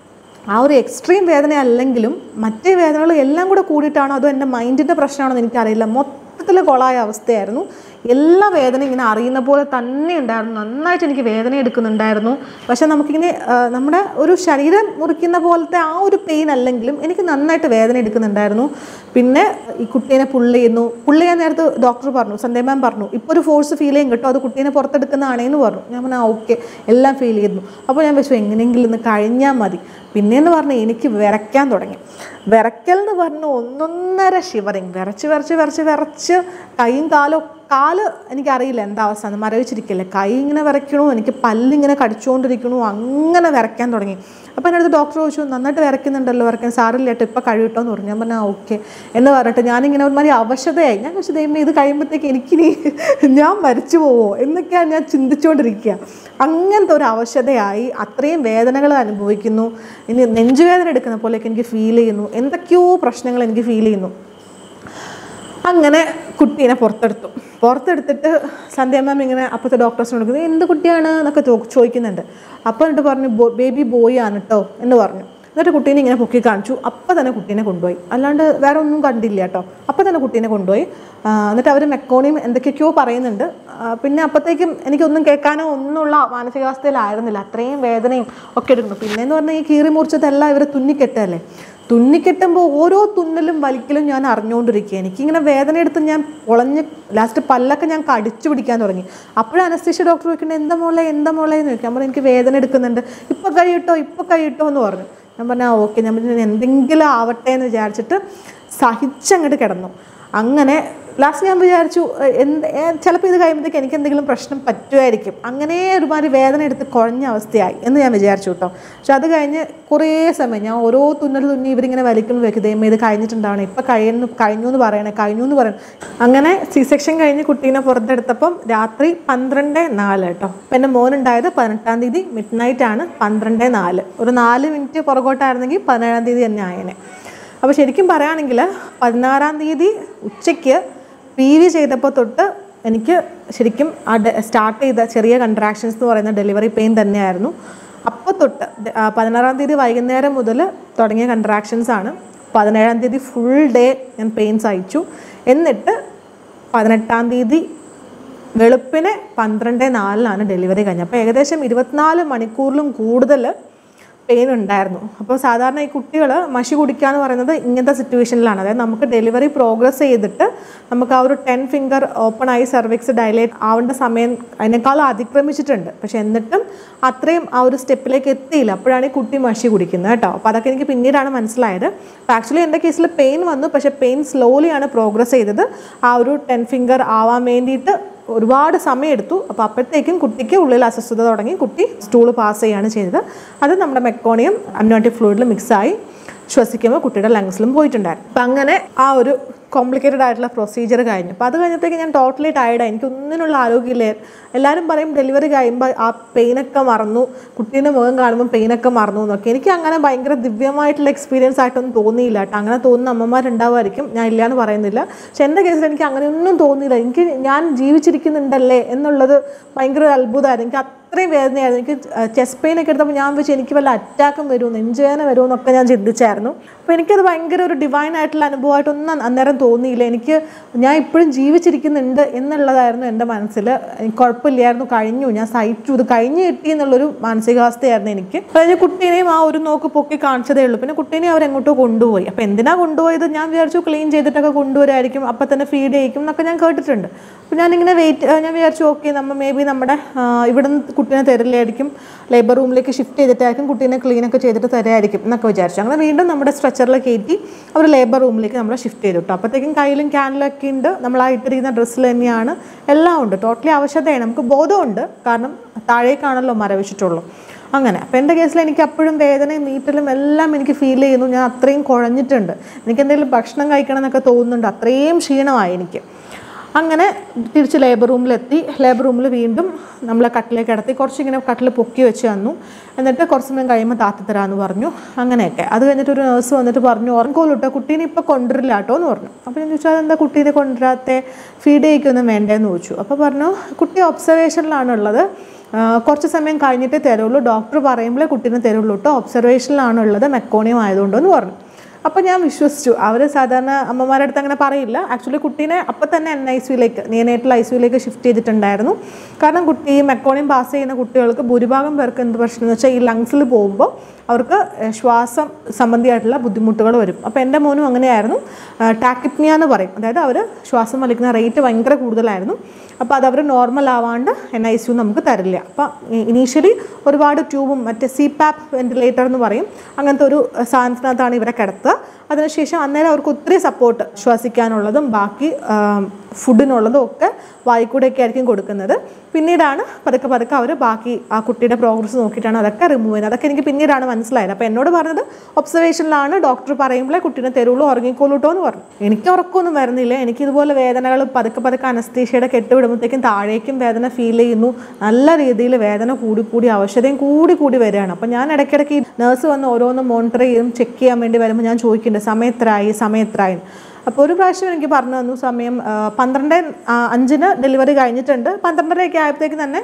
ആ ഒരു എക്സ്ട്രീം വേദന അല്ലെങ്കിലും മറ്റേ വേദനകൾ എല്ലാം കൂടെ കൂടിയിട്ടാണോ അതോ എൻ്റെ മൈൻഡിൻ്റെ പ്രശ്നമാണോ എന്ന് എനിക്കറിയില്ല മൊത്തത്തിൽ മൊത്തത്തിൽ കൊളായ അവസ്ഥയായിരുന്നു എല്ലാ വേദന ഇങ്ങനെ അറിയുന്ന പോലെ തന്നെ ഉണ്ടായിരുന്നു നന്നായിട്ട് എനിക്ക് വേദന എടുക്കുന്നുണ്ടായിരുന്നു പക്ഷെ നമുക്കിങ്ങനെ ആ, നമ്മുടെ ഒരു ശരീരം മുറിക്കുന്ന പോലത്തെ ആ ഒരു പെയിൻ അല്ലെങ്കിലും എനിക്ക് നന്നായിട്ട് വേദന എടുക്കുന്നുണ്ടായിരുന്നു പിന്നെ ഈ കുട്ടീനെ പുള്ള് ചെയ്യുന്നു പുള്ള് ചെയ്യാൻ നേരത്ത് ഡോക്ടർ പറഞ്ഞു സന്ധ്യ മാം പറഞ്ഞു ഇപ്പോൾ ഒരു ഫോഴ്സ് ഫീൽ ചെയ്യും കേട്ടോ അത് കുട്ടീനെ പുറത്തെടുക്കുന്നതാണേന്ന് പറഞ്ഞു ഞാൻ പറഞ്ഞു ഓക്കെ എല്ലാം ഫീൽ ചെയ്യുന്നു അപ്പോൾ ഞാൻ വെച്ചു എങ്ങനെയെങ്കിലും ഇന്ന് കഴിഞ്ഞാൽ മതി പിന്നെയെന്ന് പറഞ്ഞാൽ എനിക്ക് വിറയ്ക്കാൻ തുടങ്ങി വിറയ്ക്കൽ എന്ന് പറഞ്ഞാൽ ഒന്നൊന്നര ഷിവറിങ് വിറച്ച് വിറച്ച് വിറച്ച് വിറച്ച് കൈയും കാലും കാല് എനിക്കറിയില്ല എന്താ അവസ്ഥ എന്ന് മരവിച്ചിരിക്കില്ല കൈ ഇങ്ങനെ വിറയ്ക്കണു എനിക്ക് പല്ലിങ്ങനെ കടിച്ചുകൊണ്ടിരിക്കണു അങ്ങനെ വിറയ്ക്കാൻ തുടങ്ങി അപ്പോൾ എൻ്റെ അടുത്ത് ഡോക്ടർ ചോദിച്ചു നന്നായിട്ട് വിറയ്ക്കുന്നുണ്ടല്ലോ വിറയ്ക്കാൻ സാറില്ല കേട്ടോ ഇപ്പോൾ കഴിയട്ടോ എന്ന് പറഞ്ഞു ഞാൻ പറഞ്ഞാൽ ഓക്കെ എന്ന് പറഞ്ഞിട്ട് ഞാനിങ്ങനെ ഒരുമാതിരി അവശതയായി ഞാൻ ചോദിച്ചു ദൈവമേ ഇത് കഴിയുമ്പോഴത്തേക്ക് എനിക്കിനി ഞാൻ മരിച്ചു പോവോ എന്നൊക്കെയാണ് ഞാൻ ചിന്തിച്ചുകൊണ്ടിരിക്കുക അങ്ങനത്തെ ഒരു അവശതയായി അത്രയും വേദനകൾ അനുഭവിക്കുന്നു ഇനി നെഞ്ചുവേദന എടുക്കുന്ന പോലെയൊക്കെ എനിക്ക് ഫീൽ ചെയ്യുന്നു എന്തൊക്കെയോ പ്രശ്നങ്ങൾ എനിക്ക് ഫീൽ ചെയ്യുന്നു അങ്ങനെ കുട്ടീനെ പുറത്തെടുത്തു പുറത്തെടുത്തിട്ട് സന്ധ്യ മാം ഇങ്ങനെ അപ്പോഴത്തെ ഡോക്ടേഴ്സിനോട് ചോദിക്കുന്നത് എന്ത് കുട്ടിയാണ് എന്നൊക്കെ ചോ- ചോദിക്കുന്നുണ്ട് അപ്പോൾ എന്നിട്ട് പറഞ്ഞു ബേബി ബോയ് ആണ് കേട്ടോ എന്ന് പറഞ്ഞു എന്നിട്ട് കുട്ടീനെ ഇങ്ങനെ പൊക്കി കാണിച്ചു അപ്പം തന്നെ കുട്ടീനെ കൊണ്ടുപോയി അല്ലാണ്ട് വേറെ ഒന്നും കണ്ടില്ല കേട്ടോ അപ്പം തന്നെ കുട്ടീനെ കൊണ്ടുപോയി ആ, എന്നിട്ട് അവർ മെക്കോണിയും എന്തൊക്കെയൊക്കെയോ പറയുന്നുണ്ട് ആ, പിന്നെ അപ്പോഴത്തേക്കും എനിക്കൊന്നും കേൾക്കാനോ ഒന്നുമുള്ള മാനസികാവസ്ഥയിലായിരുന്നില്ല അത്രയും വേദനയും ഒക്കെ എടുക്കുന്നു പിന്നെയെന്ന് പറഞ്ഞാൽ ഈ കീറി മുറിച്ചതെല്ലാം ഇവർ തുന്നിക്കെട്ടല്ലേ തുന്നിക്കെട്ടുമ്പോൾ ഓരോ തുന്നലും വലിക്കലും ഞാൻ അറിഞ്ഞുകൊണ്ടിരിക്കുക എനിക്കിങ്ങനെ വേദന എടുത്ത് ഞാൻ പൊളഞ്ഞ് ലാസ്റ്റ് പല്ലൊക്കെ ഞാൻ കടിച്ചു പിടിക്കാൻ തുടങ്ങി അപ്പോഴും അനസ്തീഷ്യ ഡോക്ടർ ചോദിക്കുന്നത് എന്താ മോളെ എന്താ മോളെ എന്ന് ചോദിക്കാം അപ്പോൾ എനിക്ക് വേദന എടുക്കുന്നുണ്ട് ഇപ്പം കഴിയട്ടോ ഇപ്പം കഴിയട്ടോ എന്ന് പറഞ്ഞു ഞാൻ പറഞ്ഞാൽ ഓക്കെ ഞാൻ പറഞ്ഞു, എന്തെങ്കിലും ആവട്ടെ എന്ന് വിചാരിച്ചിട്ട് സഹിച്ചങ്ങോട്ട് കിടന്നു അങ്ങനെ ലാസ്റ്റ് ഞാൻ വിചാരിച്ചു എ- എന്ത് ചിലപ്പോൾ ഇത് കഴിയുമ്പോഴത്തേക്ക് എനിക്ക് എന്തെങ്കിലും പ്രശ്നം പറ്റുമായിരിക്കും അങ്ങനെ ഒരുമാതിരി വേദന എടുത്ത് കുഴഞ്ഞ അവസ്ഥയായി എന്ന് ഞാൻ വിചാരിച്ചു കേട്ടോ പക്ഷെ അത് കഴിഞ്ഞ് കുറേ സമയം ഞാൻ ഓരോ തുന്നൽ തുന്നി ഇവരിങ്ങനെ വലിക്കുമ്പോൾ വെക്കും ദൈവം ഇത് കഴിഞ്ഞിട്ടുണ്ടാവണം ഇപ്പം കഴിയുന്നു കഴിഞ്ഞു എന്ന് പറയണേ കഴിഞ്ഞു എന്ന് പറയണം അങ്ങനെ സി സെക്ഷൻ കഴിഞ്ഞ് കുട്ടീനെ പുറത്തെടുത്തപ്പം രാത്രി പന്ത്രണ്ട് നാല് കേട്ടോ അപ്പം എൻ്റെ മോനുണ്ടായത് പതിനെട്ടാം തീയതി മിഡ് നൈറ്റ് ആണ് പന്ത്രണ്ട് നാല് ഒരു നാല് മിനിറ്റ് പുറകോട്ടായിരുന്നെങ്കിൽ പതിനേഴാം തീയതി തന്നെ ആയേനെ അപ്പോൾ ശരിക്കും പറയുകയാണെങ്കിൽ പതിനാറാം തീയതി ഉച്ചയ്ക്ക് പി വി ചെയ്തപ്പോൾ തൊട്ട് എനിക്ക് ശരിക്കും ആ സ്റ്റാർട്ട് ചെയ്ത ചെറിയ കൺട്രാക്ഷൻസ് എന്ന് പറയുന്ന ഡെലിവറി പെയിൻ തന്നെയായിരുന്നു അപ്പോൾ തൊട്ട് ദ- ആ, പതിനാറാം തീയതി വൈകുന്നേരം മുതൽ തുടങ്ങിയ കൺട്രാക്ഷൻസ് ആണ് പതിനേഴാം തീയതി ഫുൾ ഡേ ഞാൻ പെയിൻ സഹിച്ചു എന്നിട്ട് പതിനെട്ടാം തീയതി വെളുപ്പിന് പന്ത്രണ്ട് നാലിനാണ് ഡെലിവറി കഴിഞ്ഞത് അപ്പോൾ ഏകദേശം ഇരുപത്തിനാല് മണിക്കൂറിലും കൂടുതൽ പെയിൻ ഉണ്ടായിരുന്നു അപ്പോൾ സാധാരണ ഈ കുട്ടികൾ മഷി കുടിക്കുക എന്ന് പറയുന്നത് ഇങ്ങനത്തെ സിറ്റുവേഷനിലാണ് അതായത് നമുക്ക് ഡെലിവറി പ്രോഗ്രസ് ചെയ്തിട്ട് നമുക്ക് ആ ഒരു ടെൻ ഫിംഗർ ഓപ്പൺ ആയി സെർവിക്സ് ഡയലേറ്റ് ആവേണ്ട സമയം അതിനേക്കാളും അതിക്രമിച്ചിട്ടുണ്ട് പക്ഷെ എന്നിട്ടും അത്രയും ആ ഒരു സ്റ്റെപ്പിലേക്ക് എത്തിയില്ല അപ്പോഴാണ് ഈ കുട്ടി മഷി കുടിക്കുന്നത് കേട്ടോ അപ്പോൾ അതൊക്കെ എനിക്ക് പിന്നീടാണ് മനസ്സിലായത് അപ്പോൾ ആക്ച്വലി എൻ്റെ കേസിൽ പെയിൻ വന്നു പക്ഷേ പെയിൻ സ്ലോലിയാണ് പ്രോഗ്രസ് ചെയ്തത് ആ ഒരു ടെൻ ഫിംഗർ ആവാൻ വേണ്ടിയിട്ട് ഒരുപാട് സമയമെടുത്തു അപ്പോൾ അപ്പോഴത്തേക്കും കുട്ടിക്ക് ഉള്ളിൽ അസ്വസ്ഥത തുടങ്ങി കുട്ടി സ്റ്റൂൾ പാസ് ചെയ്യുകയാണ് ചെയ്തത് അത് നമ്മുടെ മെക്കോണിയം അമ്നോട്ടിക് ഫ്ലൂയിഡിൽ മിക്സായി ശ്വസിക്കുമ്പോൾ കുട്ടിയുടെ ലങ്സിലും പോയിട്ടുണ്ടായിരുന്നു അപ്പം അങ്ങനെ ആ ഒരു കോംപ്ലിക്കേറ്റഡ് ആയിട്ടുള്ള പ്രൊസീജിയർ കഴിഞ്ഞു അപ്പോൾ അത് കഴിഞ്ഞത്തേക്ക് ഞാൻ ടോട്ടലി ടയർഡായി എനിക്ക് ഒന്നിനുള്ള ആരോഗ്യമില്ല എല്ലാവരും പറയും ഡെലിവറി കഴിയുമ്പോൾ ആ പെയിനൊക്കെ മറന്നു കുട്ടീൻ്റെ മുഖം കാണുമ്പോൾ പെയിനൊക്കെ മറന്നു എന്നൊക്കെ എനിക്ക് അങ്ങനെ ഭയങ്കര ദിവ്യമായിട്ടുള്ള എക്സ്പീരിയൻസ് ആയിട്ടൊന്നും തോന്നിയില്ല കേട്ടോ അങ്ങനെ തോന്നുന്ന അമ്മമാരുണ്ടാവുമായിരിക്കും ഞാൻ ഇല്ല എന്ന് പറയുന്നില്ല പക്ഷെ എൻ്റെ കേസിൽ എനിക്ക് അങ്ങനെയൊന്നും തോന്നിയില്ല എനിക്ക് ഞാൻ ജീവിച്ചിരിക്കുന്നുണ്ടല്ലേ എന്നുള്ളത് ഭയങ്കര ഒരു അത്ഭുതമായിരുന്നു എനിക്ക് അത്രയും വേദനയായിരുന്നു എനിക്ക് ചെസ്റ്റ് പെയിൻ ഒക്കെ എടുത്തപ്പോൾ ഞാൻ വെച്ച് എനിക്ക് വല്ല അറ്റാക്കും വരുമോ നെഞ്ചുവേദന വരുമോ എന്നൊക്കെ ഞാൻ ചിന്തിച്ചായിരുന്നു അപ്പോൾ എനിക്കത് ഭയങ്കര ഒരു ഡിവൈൻ ആയിട്ടുള്ള അനുഭവമായിട്ടൊന്നും അന്നേരം തോന്നിയില്ല എനിക്ക് ഞാൻ ഇപ്പോഴും ജീവിച്ചിരിക്കുന്നുണ്ട് എന്നുള്ളതായിരുന്നു എൻ്റെ മനസ്സിൽ എനിക്ക് കുഴപ്പമില്ലായിരുന്നു കഴിഞ്ഞു ഞാൻ സഹിച്ചു ഇത് കഴിഞ്ഞു കിട്ടി എന്നുള്ളൊരു മാനസികാവസ്ഥയായിരുന്നു എനിക്ക് അതായത് കുട്ടീനെയും ആ ഒരു നോക്ക് പൊക്കി കാണിച്ചതേ ഉള്ളൂ പിന്നെ കുട്ടീനെ അവരെങ്ങോട്ടോ കൊണ്ടുപോയി അപ്പോൾ എന്തിനാ കൊണ്ടുപോയത് ഞാൻ വിചാരിച്ചു ക്ലീൻ ചെയ്തിട്ടൊക്കെ കൊണ്ടുവരായിരിക്കും അപ്പം തന്നെ ഫീഡ് ചെയ്യിക്കും എന്നൊക്കെ ഞാൻ കേട്ടിട്ടുണ്ട് അപ്പോൾ ഞാനിങ്ങനെ വെയിറ്റ് ഞാൻ വിചാരിച്ചു ഓക്കെ നമ്മൾ മേ ബി നമ്മുടെ ആ, ഇവിടുന്ന് കുട്ടീനെ തരില്ലായിരിക്കും ലേബർ റൂമിലേക്ക് ഷിഫ്റ്റ് ചെയ്തിട്ടായിരിക്കും കുട്ടീനെ ക്ലീനൊക്കെ ചെയ്തിട്ട് തരായിരിക്കും എന്നൊക്കെ വിചാരിച്ചു അങ്ങനെ വീണ്ടും നമ്മുടെ സ്ട്രെച്ചറിൽ കയറ്റി അവർ ലേബർ റൂമിലേക്ക് നമ്മളെ ഷിഫ്റ്റ് ചെയ്തു കേട്ടോ അപ്പോഴത്തേക്കും കയ്യിലും ക്യാനിലൊക്കെ ഉണ്ട് നമ്മൾ ആ ഇട്ടിരിക്കുന്ന ഡ്രസ്സിൽ തന്നെയാണ് എല്ലാം ഉണ്ട് ടോട്ടലി അവശതയാണ് നമുക്ക് ബോധമുണ്ട് കാരണം താഴേക്കാണല്ലോ മരവിച്ചിട്ടുള്ളൂ അങ്ങനെ അപ്പോൾ എൻ്റെ കേസിൽ എനിക്ക് അപ്പോഴും വേദനയും നീറ്റലും എല്ലാം എനിക്ക് ഫീൽ ചെയ്യുന്നു ഞാൻ അത്രയും കുഴഞ്ഞിട്ടുണ്ട് എനിക്ക് എന്തെങ്കിലും ഭക്ഷണം കഴിക്കണം എന്നൊക്കെ തോന്നുന്നുണ്ട് അത്രയും ക്ഷീണമായി എനിക്ക് അങ്ങനെ തിരിച്ച് ലേബർ റൂമിലെത്തി ലേബർ റൂമിൽ വീണ്ടും നമ്മളെ കട്ടിലേക്ക് കിടത്തി കുറച്ച് ഇങ്ങനെ കട്ടിൽ പൊക്കി വെച്ച് തന്നു എന്നിട്ട് കുറച്ച് സമയം കഴിയുമ്പോൾ താത്തി തരാമെന്ന് പറഞ്ഞു അങ്ങനെയൊക്കെ അത് കഴിഞ്ഞിട്ട് ഒരു നേഴ്സ് വന്നിട്ട് പറഞ്ഞു ഉറങ്ങോലൂട്ടോ കുട്ടീനെ ഇപ്പോൾ കൊണ്ടുവരില്ല കേട്ടോ എന്ന് പറഞ്ഞു അപ്പോൾ ഞാൻ ചോദിച്ചാൽ എന്താ കുട്ടീനെ കൊണ്ടുവരാത്തെ ഫീഡ് ചെയ്യിക്കൊന്നും വേണ്ടേന്ന് ചോദിച്ചു അപ്പോൾ പറഞ്ഞു കുട്ടി ഒബ്സർവേഷനിലാണുള്ളത് ആ, കുറച്ച് സമയം കഴിഞ്ഞിട്ടേ തരുള്ളൂ ഡോക്ടർ പറയുമ്പോഴേ കുട്ടീനെ തരുള്ളൂ കേട്ടോ ഒബ്സർവേഷനിലാണുള്ളത് മെക്കോണിയം ആയതുകൊണ്ടെന്ന് പറഞ്ഞു അപ്പോൾ ഞാൻ വിശ്വസിച്ചു അവർ സാധാരണ അമ്മമാരുടെ അടുത്ത് അങ്ങനെ പറയില്ല ആക്ച്വലി കുട്ടീനെ അപ്പം തന്നെ എൻ ഐ സിയിലേക്ക് നിയനേറ്റൽ ഐ സിയിലേക്ക് ഷിഫ്റ്റ് ചെയ്തിട്ടുണ്ടായിരുന്നു കാരണം കുട്ടി മെക്കോണിയം പാസ് ചെയ്യുന്ന കുട്ടികൾക്ക് ഭൂരിഭാഗം പേർക്ക് എന്ത് പ്രശ്നം എന്ന് വെച്ചാൽ ഈ ലങ്സിൽ പോകുമ്പോൾ അവർക്ക് ഏഹ്, ശ്വാസം സംബന്ധിയായിട്ടുള്ള ബുദ്ധിമുട്ടുകൾ വരും അപ്പോൾ എൻ്റെ മോനും അങ്ങനെയായിരുന്നു ടാക്കിപ്നിയ എന്ന് പറയും അതായത് അവർ ശ്വാസം വലിക്കുന്ന റേറ്റ് ഭയങ്കര കൂടുതലായിരുന്നു അപ്പോൾ അത് അവർ നോർമൽ ആവാണ്ട് എൻ ഐ സി നമുക്ക് തരില്ല അപ്പോൾ ഇനീഷ്യലി ഒരുപാട് ട്യൂബും മറ്റേ സി പാപ്പ് വെന്റിലേറ്റർ എന്ന് പറയും അങ്ങനത്തെ ഒരു സാധനത്തിനകത്താണ് ഇവരെ കിടത്തുക അതിനുശേഷം അന്നേരം അവർക്ക് ഒത്തിരി സപ്പോർട്ട് ശ്വസിക്കാനുള്ളതും ബാക്കി ആം, ഫുഡിനുള്ളതും ഒക്കെ വായിക്കൂടെയൊക്കെ ആയിരിക്കും കൊടുക്കുന്നത് പിന്നീടാണ് പതുക്കെ പതുക്കെ അവർ ബാക്കി ആ കുട്ടിയുടെ പ്രോഗ്രസ് നോക്കിയിട്ടാണ് അതൊക്കെ റിമൂവ് ചെയ്യുന്നത് അതൊക്കെ എനിക്ക് പിന്നീടാണ് മനസ്സിലായത് അപ്പോൾ എന്നോട് പറഞ്ഞത് ഒബ്സർവേഷനിലാണ് ഡോക്ടർ പറയുമ്പോഴേ കുട്ടീനെ തരുള്ളൂ ഉറങ്ങിക്കോളൂട്ടോ എന്ന് പറഞ്ഞു എനിക്ക് ഉറക്കമൊന്നും വരുന്നില്ല എനിക്ക് ഇതുപോലെ വേദനകൾ പതുക്കെ പതുക്കെ അനസ്തീഷയുടെ കെട്ട് വിടുമ്പോഴത്തേക്കും താഴേക്കും വേദന ഫീൽ ചെയ്യുന്നു നല്ല രീതിയിൽ വേദന കൂടി കൂടി അവശതയും കൂടി കൂടി വരികയാണ് അപ്പോൾ ഞാൻ ഇടയ്ക്കിടയ്ക്ക് ഈ നേഴ്സ് വന്ന് ഓരോന്ന് മോണിറ്റർ ചെയ്യും ചെക്ക് ചെയ്യാൻ വേണ്ടി വരുമ്പോൾ ഞാൻ ചോദിക്കുന്നുണ്ട് സമയത്രായി സമയത്രായി അപ്പോൾ ഒരു പ്രാവശ്യം എനിക്ക് പറഞ്ഞു തന്നു സമയം ആ, പന്ത്രണ്ട് ആ, അഞ്ചിന് ഡെലിവറി കഴിഞ്ഞിട്ടുണ്ട് പന്ത്രണ്ടരയൊക്കെ ആയപ്പോഴത്തേക്ക് തന്നെ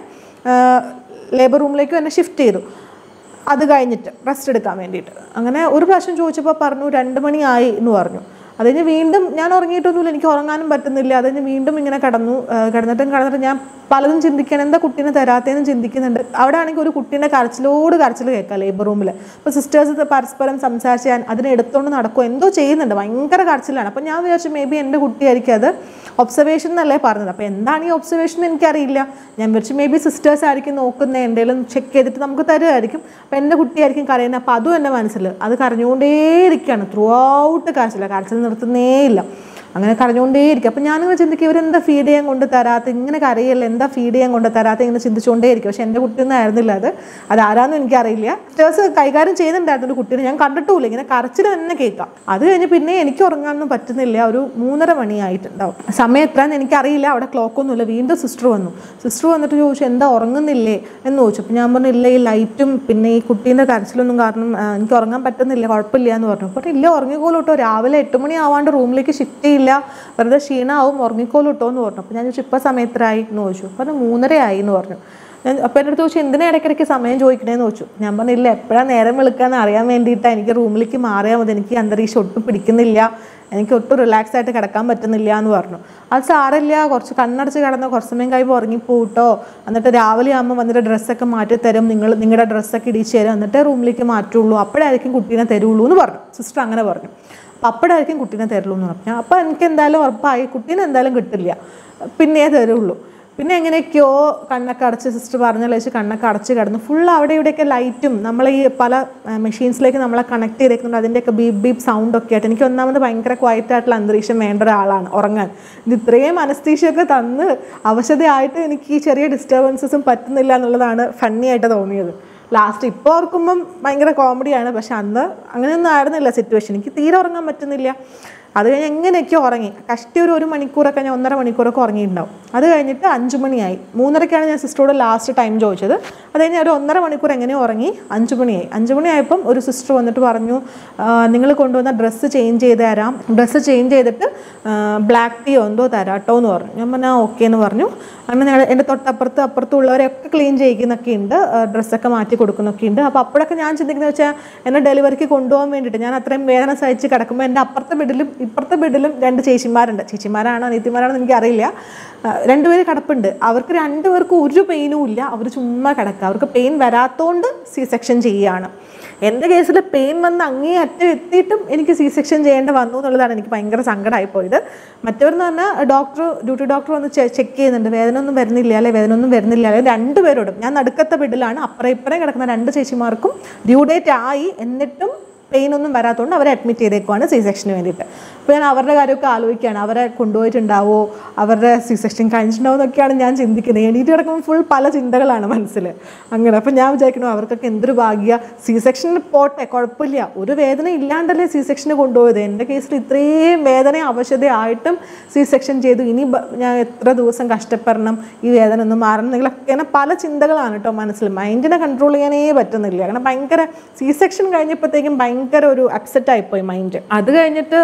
ലേബർ റൂമിലേക്ക് തന്നെ ഷിഫ്റ്റ് ചെയ്തു അത് കഴിഞ്ഞിട്ട് റെസ്റ്റ് എടുക്കാൻ വേണ്ടിയിട്ട് അങ്ങനെ ഒരു പ്രാവശ്യം ചോദിച്ചപ്പോൾ പറഞ്ഞു രണ്ട് മണിയായി എന്ന് പറഞ്ഞു അത് കഴിഞ്ഞ് വീണ്ടും ഞാൻ ഉറങ്ങിയിട്ടൊന്നുമില്ല എനിക്ക് ഉറങ്ങാനും പറ്റുന്നില്ല അത് കഴിഞ്ഞ് വീണ്ടും ഇങ്ങനെ കടന്നു ആ, കിടന്നിട്ടും കിടന്നിട്ട് ഞാൻ പലതും ചിന്തിക്കണം എന്താ കുട്ടീനെ തരാത്തേന്നും ചിന്തിക്കുന്നുണ്ട് അവിടെ ആണെങ്കിൽ ഒരു കുട്ടീൻ്റെ കരച്ചിലോട് കരച്ചിൽ കേൾക്കാം ലേബർ റൂമിൽ അപ്പോൾ സിസ്റ്റേഴ്സ് പരസ്പരം സംസാരിച്ച് ഞാൻ അതിനെ എടുത്തുകൊണ്ട് നടക്കുമോ എന്തോ ചെയ്യുന്നുണ്ട് ഭയങ്കര കരച്ചിലാണ് അപ്പോൾ ഞാൻ വിചാരിച്ചു മേ ബി എൻ്റെ കുട്ടിയായിരിക്കും അത് ഒബ്സർവേഷൻ എന്നല്ലേ പറഞ്ഞത് അപ്പോൾ എന്താണ് ഈ ഒബ്സർവേഷൻ എനിക്കറിയില്ല ഞാൻ വിചാരിച്ചു മേ ബി സിസ്റ്റേഴ്സ് ആയിരിക്കും നോക്കുന്നത് എന്തെങ്കിലും ചെക്ക് ചെയ്തിട്ട് നമുക്ക് തരുമായിരിക്കും അപ്പോൾ എൻ്റെ കുട്ടിയായിരിക്കും കരയുന്നത് അപ്പോൾ അതും എൻ്റെ മനസ്സിൽ അത് കരഞ്ഞുകൊണ്ടേയിരിക്കുകയാണ് ത്രൂ ഔട്ട് കരച്ചില്ല കരച്ചിൽ നിർത്തുന്നേ ഇല്ല അങ്ങനെ കരഞ്ഞുകൊണ്ടേയിരിക്കും അപ്പം ഞാനിങ്ങനെ ചിന്തിക്കും ഇവരെന്താ ഫീഡ് ചെയ്യാൻ കൊണ്ട് തരാത്ത ഇങ്ങനെ കരയല്ല എന്താ ഫീഡ് ചെയ്യാൻ കൊണ്ട് തരാത്ത ഇങ്ങനെ ചിന്തിച്ചുകൊണ്ടേയിരിക്കും പക്ഷെ എൻ്റെ കുട്ടിയൊന്നും ആയിരുന്നില്ല അത് അത് ആരാന്നും എനിക്കറിയില്ല സിസ്റ്റേഴ്സ് കൈകാര്യം ചെയ്യുന്നുണ്ടായിരുന്നു ഒരു കുട്ടീനെ ഞാൻ കണ്ടിട്ടുമില്ല ഇങ്ങനെ കരച്ചിൽ തന്നെ കേൾക്കാം അത് കഴിഞ്ഞ് പിന്നെ എനിക്ക് ഉറങ്ങാനൊന്നും പറ്റുന്നില്ല ഒരു മൂന്നര മണിയായിട്ടുണ്ടാവും സമയം എത്രയാണെന്ന് എനിക്കറിയില്ല അവിടെ ക്ലോക്കൊന്നുമില്ല വീണ്ടും സിസ്റ്റർ വന്നു സിസ്റ്റർ വന്നിട്ട് ചോദിച്ചു എന്താ ഉറങ്ങുന്നില്ലേ എന്ന് ചോദിച്ചു അപ്പോൾ ഞാൻ പറഞ്ഞു ഇല്ല ഈ ലൈറ്റും പിന്നെ ഈ കുട്ടീൻ്റെ കരച്ചിലൊന്നും കാരണം ആ, എനിക്ക് ഉറങ്ങാൻ പറ്റുന്നില്ല കുഴപ്പമില്ല എന്ന് പറഞ്ഞു അപ്പോൾ ഇല്ല ഉറങ്ങിക്കോളൂ കേട്ടോ രാവിലെ എട്ട് മണി ആവാണ്ട് റൂമിലേക്ക് ഷിഫ്റ്റ് ചെയ്യില്ല വെറുതെ ക്ഷീണമാവും ഉറങ്ങിക്കോളൂ കേട്ടോ എന്ന് പറഞ്ഞു അപ്പോൾ ഞാൻ ചോദിച്ചു ഇപ്പോൾ സമയത്തിലായി എന്ന് ചോദിച്ചു പറഞ്ഞു മൂന്നരയായി എന്ന് പറഞ്ഞു ഞാൻ അപ്പോൾ എൻ്റെ അടുത്ത് ചോദിച്ചു എന്തിനാ ഇടയ്ക്കിടയ്ക്ക് സമയം ചോദിക്കണേന്ന് ചോദിച്ചു ഞാൻ പറഞ്ഞില്ല എപ്പോഴാണ് നേരം വെളുക്കാന്ന് അറിയാൻ വേണ്ടിയിട്ടാണ് എനിക്ക് റൂമിലേക്ക് മാറിയാൽ മതി എനിക്ക് ഈ അന്തരീക്ഷം ഒട്ടും പിടിക്കുന്നില്ല എനിക്ക് ഒട്ടും റിലാക്സ് ആയിട്ട് കിടക്കാൻ പറ്റുന്നില്ല എന്ന് പറഞ്ഞു അത് സാരമില്ല കുറച്ച് കണ്ണടച്ച് കിടന്ന് കുറച്ച് സമയം കഴിയുമ്പോൾ ഉറങ്ങിപ്പോട്ടോ എന്നിട്ട് രാവിലെ ആകുമ്പോൾ വന്നിട്ട് ഡ്രസ്സൊക്കെ മാറ്റി തരും നിങ്ങൾ നിങ്ങളുടെ ഡ്രസ്സൊക്കെ ഇടിച്ച് തരും എന്നിട്ടേ റൂമിലേക്ക് മാറ്റുള്ളൂ അപ്പോഴായിരിക്കും കുട്ടീനെ തരുള്ളൂ എന്ന് പറഞ്ഞു സിസ്റ്റർ അങ്ങനെ പറഞ്ഞു അപ്പം അപ്പോഴായിരിക്കും കുട്ടീനെ തരുള്ളൂ എന്ന് പറഞ്ഞു അപ്പോൾ എനിക്ക് എന്തായാലും ഉറപ്പായി കുട്ടീനെ എന്തായാലും കിട്ടില്ല പിന്നേ തരുള്ളൂ പിന്നെ എങ്ങനെയൊക്കെയോ കണ്ണൊക്കെ അടച്ച് സിസ്റ്റർ പറഞ്ഞ വെച്ച് കണ്ണൊക്കെ അടച്ച് കിടന്നു ഫുൾ അവിടെ ഇവിടെയൊക്കെ ലൈറ്റും നമ്മൾ ഈ പല മെഷീൻസിലേക്ക് നമ്മളെ കണക്ട് ചെയ്തേക്കുന്നുണ്ട് അതിൻ്റെയൊക്കെ ബീപ് ബീപ് സൗണ്ട് ഒക്കെ ആയിട്ട് എനിക്ക് ഒന്നാമത് ഭയങ്കര ക്വയറ്റ് ആയിട്ടുള്ള അന്തരീക്ഷം വേണ്ട ഒരാളാണ് ഉറങ്ങാൻ ഇത് ഇത്രയും അനസ്തീഷയൊക്കെ തന്ന് അവശതയായിട്ട് എനിക്ക് ഈ ചെറിയ ഡിസ്റ്റർബൻസസും പറ്റുന്നില്ല എന്നുള്ളതാണ് ഫണ്ണി ആയിട്ട് തോന്നിയത് ലാസ്റ്റ് ഇപ്പോൾ ഓർക്കുമ്പം ഭയങ്കര കോമഡിയാണ് പക്ഷെ അന്ന് അങ്ങനെയൊന്നും ആയിരുന്നില്ല സിറ്റുവേഷൻ എനിക്ക് തീരെ ഉറങ്ങാൻ പറ്റുന്നില്ല അത് കഴിഞ്ഞ് എങ്ങനെയൊക്കെയോ ഉറങ്ങി കഷ്ടി ഒരു ഒരു മണിക്കൂറൊക്കെ ഞാൻ ഒന്നര മണിക്കൂറൊക്കെ ഉറങ്ങിയിട്ടുണ്ടാവും അത് കഴിഞ്ഞിട്ട് അഞ്ച് മണിയായി മൂന്നരക്കാണ് ഞാൻ സിസ്റ്ററോട് ലാസ്റ്റ് ടൈം ചോദിച്ചത് അത് കഴിഞ്ഞ് ഒരു ഒന്നര മണിക്കൂർ എങ്ങനെയോ ഉറങ്ങി അഞ്ച് മണിയായി അഞ്ച് മണിയായപ്പം ഒരു സിസ്റ്റർ വന്നിട്ട് പറഞ്ഞു നിങ്ങൾ കൊണ്ടുവന്ന ഡ്രസ്സ് ചേഞ്ച് ചെയ്ത് തരാം ഡ്രസ്സ് ചേഞ്ച് ചെയ്തിട്ട് ബ്ലാക്ക് ടീ എന്തോ തരാട്ടോ എന്ന് പറഞ്ഞു ഞാൻ പറഞ്ഞാൽ ഓക്കെ എന്ന് പറഞ്ഞു അങ്ങനെ ഞങ്ങൾ എൻ്റെ തൊട്ടപ്പുറത്ത് അപ്പുറത്തും ഉള്ളവരെയൊക്കെ ക്ലീൻ ചെയ്യിക്കുന്നൊക്കെ ഉണ്ട് ഡ്രസ്സൊക്കെ മാറ്റി കൊടുക്കുന്നൊക്കെ ഉണ്ട് അപ്പോൾ അപ്പോഴൊക്കെ ഞാൻ ചിന്തിക്കുന്നത് വെച്ചാൽ എന്നെ ഡെലിവറിക്ക് കൊണ്ടുപോകാൻ വേണ്ടിയിട്ട് ഞാൻ അത്രയും വേദന സഹിച്ച് കിടക്കുമ്പോൾ എൻ്റെ അപ്പുറത്തെ ബെഡിലും ഇപ്പുറത്തെ ബെഡിലും രണ്ട് ചേച്ചിമാരുണ്ട് ചേച്ചിമാരാണോ അനിയത്തിമാരാണോ എന്ന് എനിക്കറിയില്ല ആ, രണ്ടുപേര് കിടപ്പുണ്ട് അവർക്ക് രണ്ടുപേർക്കും ഒരു പെയിനും ഇല്ല അവർ ചുമ്മാ കിടക്കുക അവർക്ക് പെയിൻ വരാത്തോണ്ട് സി സെക്ഷൻ ചെയ്യുകയാണ് എൻ്റെ കേസിൽ പെയിൻ വന്ന് അങ്ങേ അറ്റം എത്തിയിട്ടും എനിക്ക് സി സെക്ഷൻ ചെയ്യേണ്ട വന്നു എന്നുള്ളതാണ് എനിക്ക് ഭയങ്കര സങ്കടമായി പോയത് മറ്റവരെന്ന് പറഞ്ഞാൽ ഡോക്ടർ ഡ്യൂട്ടി ഡോക്ടർ വന്ന് ചെക്ക് ചെയ്യുന്നുണ്ട് വേദന ഒന്നും വരുന്നില്ല അല്ലെ വേദന ഒന്നും വരുന്നില്ല അല്ലെ രണ്ടുപേരോടും ഞാൻ നടുക്കത്തെ ബെഡിലാണ് അപ്പുറം ഇപ്പുറം കിടക്കുന്ന രണ്ട് ചേച്ചിമാർക്കും ഡ്യൂ ഡേറ്റ് ആയി എന്നിട്ടും പെയിൻ ഒന്നും വരാത്തതുകൊണ്ട് അവരെ അഡ്മിറ്റ് ചെയ്തേക്കുവാണ് സി സെക്ഷന് വേണ്ടിയിട്ട് അപ്പോൾ ഞാൻ അവരുടെ കാര്യമൊക്കെ ആലോചിക്കുകയാണ് അവരെ കൊണ്ടുപോയിട്ടുണ്ടാവോ അവരുടെ സി സെക്ഷൻ കഴിഞ്ഞിട്ടുണ്ടാവോ എന്നൊക്കെയാണ് ഞാൻ ചിന്തിക്കുന്നത് എണീറ്റ് കിടക്കുമ്പോൾ ഫുൾ പല ചിന്തകളാണ് മനസ്സിൽ അങ്ങനെ അപ്പോൾ ഞാൻ വിചാരിക്കുന്നു അവർക്കൊക്കെ എന്തൊരു ഭാഗ്യ സി സെക്ഷനിൽ പോട്ടെ കുഴപ്പമില്ല ഒരു വേദന ഇല്ലാണ്ടല്ലേ സി സെക്ഷന് കൊണ്ടുപോയത് എൻ്റെ കേസിൽ ഇത്രയും വേദന അവശതയായിട്ടും സി സെക്ഷൻ ചെയ്തു ഇനി ബ- ഞാൻ എത്ര ദിവസം കഷ്ടപ്പെടണം ഈ വേദന ഒന്ന് മാറണം എന്നെങ്കിലൊക്കെ അങ്ങനെ പല ചിന്തകളാണ് കേട്ടോ മനസ്സിൽ മൈൻഡിനെ കൺട്രോൾ ചെയ്യാനേ പറ്റുന്നില്ല കാരണം ഭയങ്കര സി സെക്ഷൻ കഴിഞ്ഞപ്പോഴത്തേക്കും ഭയങ്കര ഒരു അപ്സെറ്റ് ആയിപ്പോയി മൈൻഡ് അത് കഴിഞ്ഞിട്ട് അഞ്ചു മണി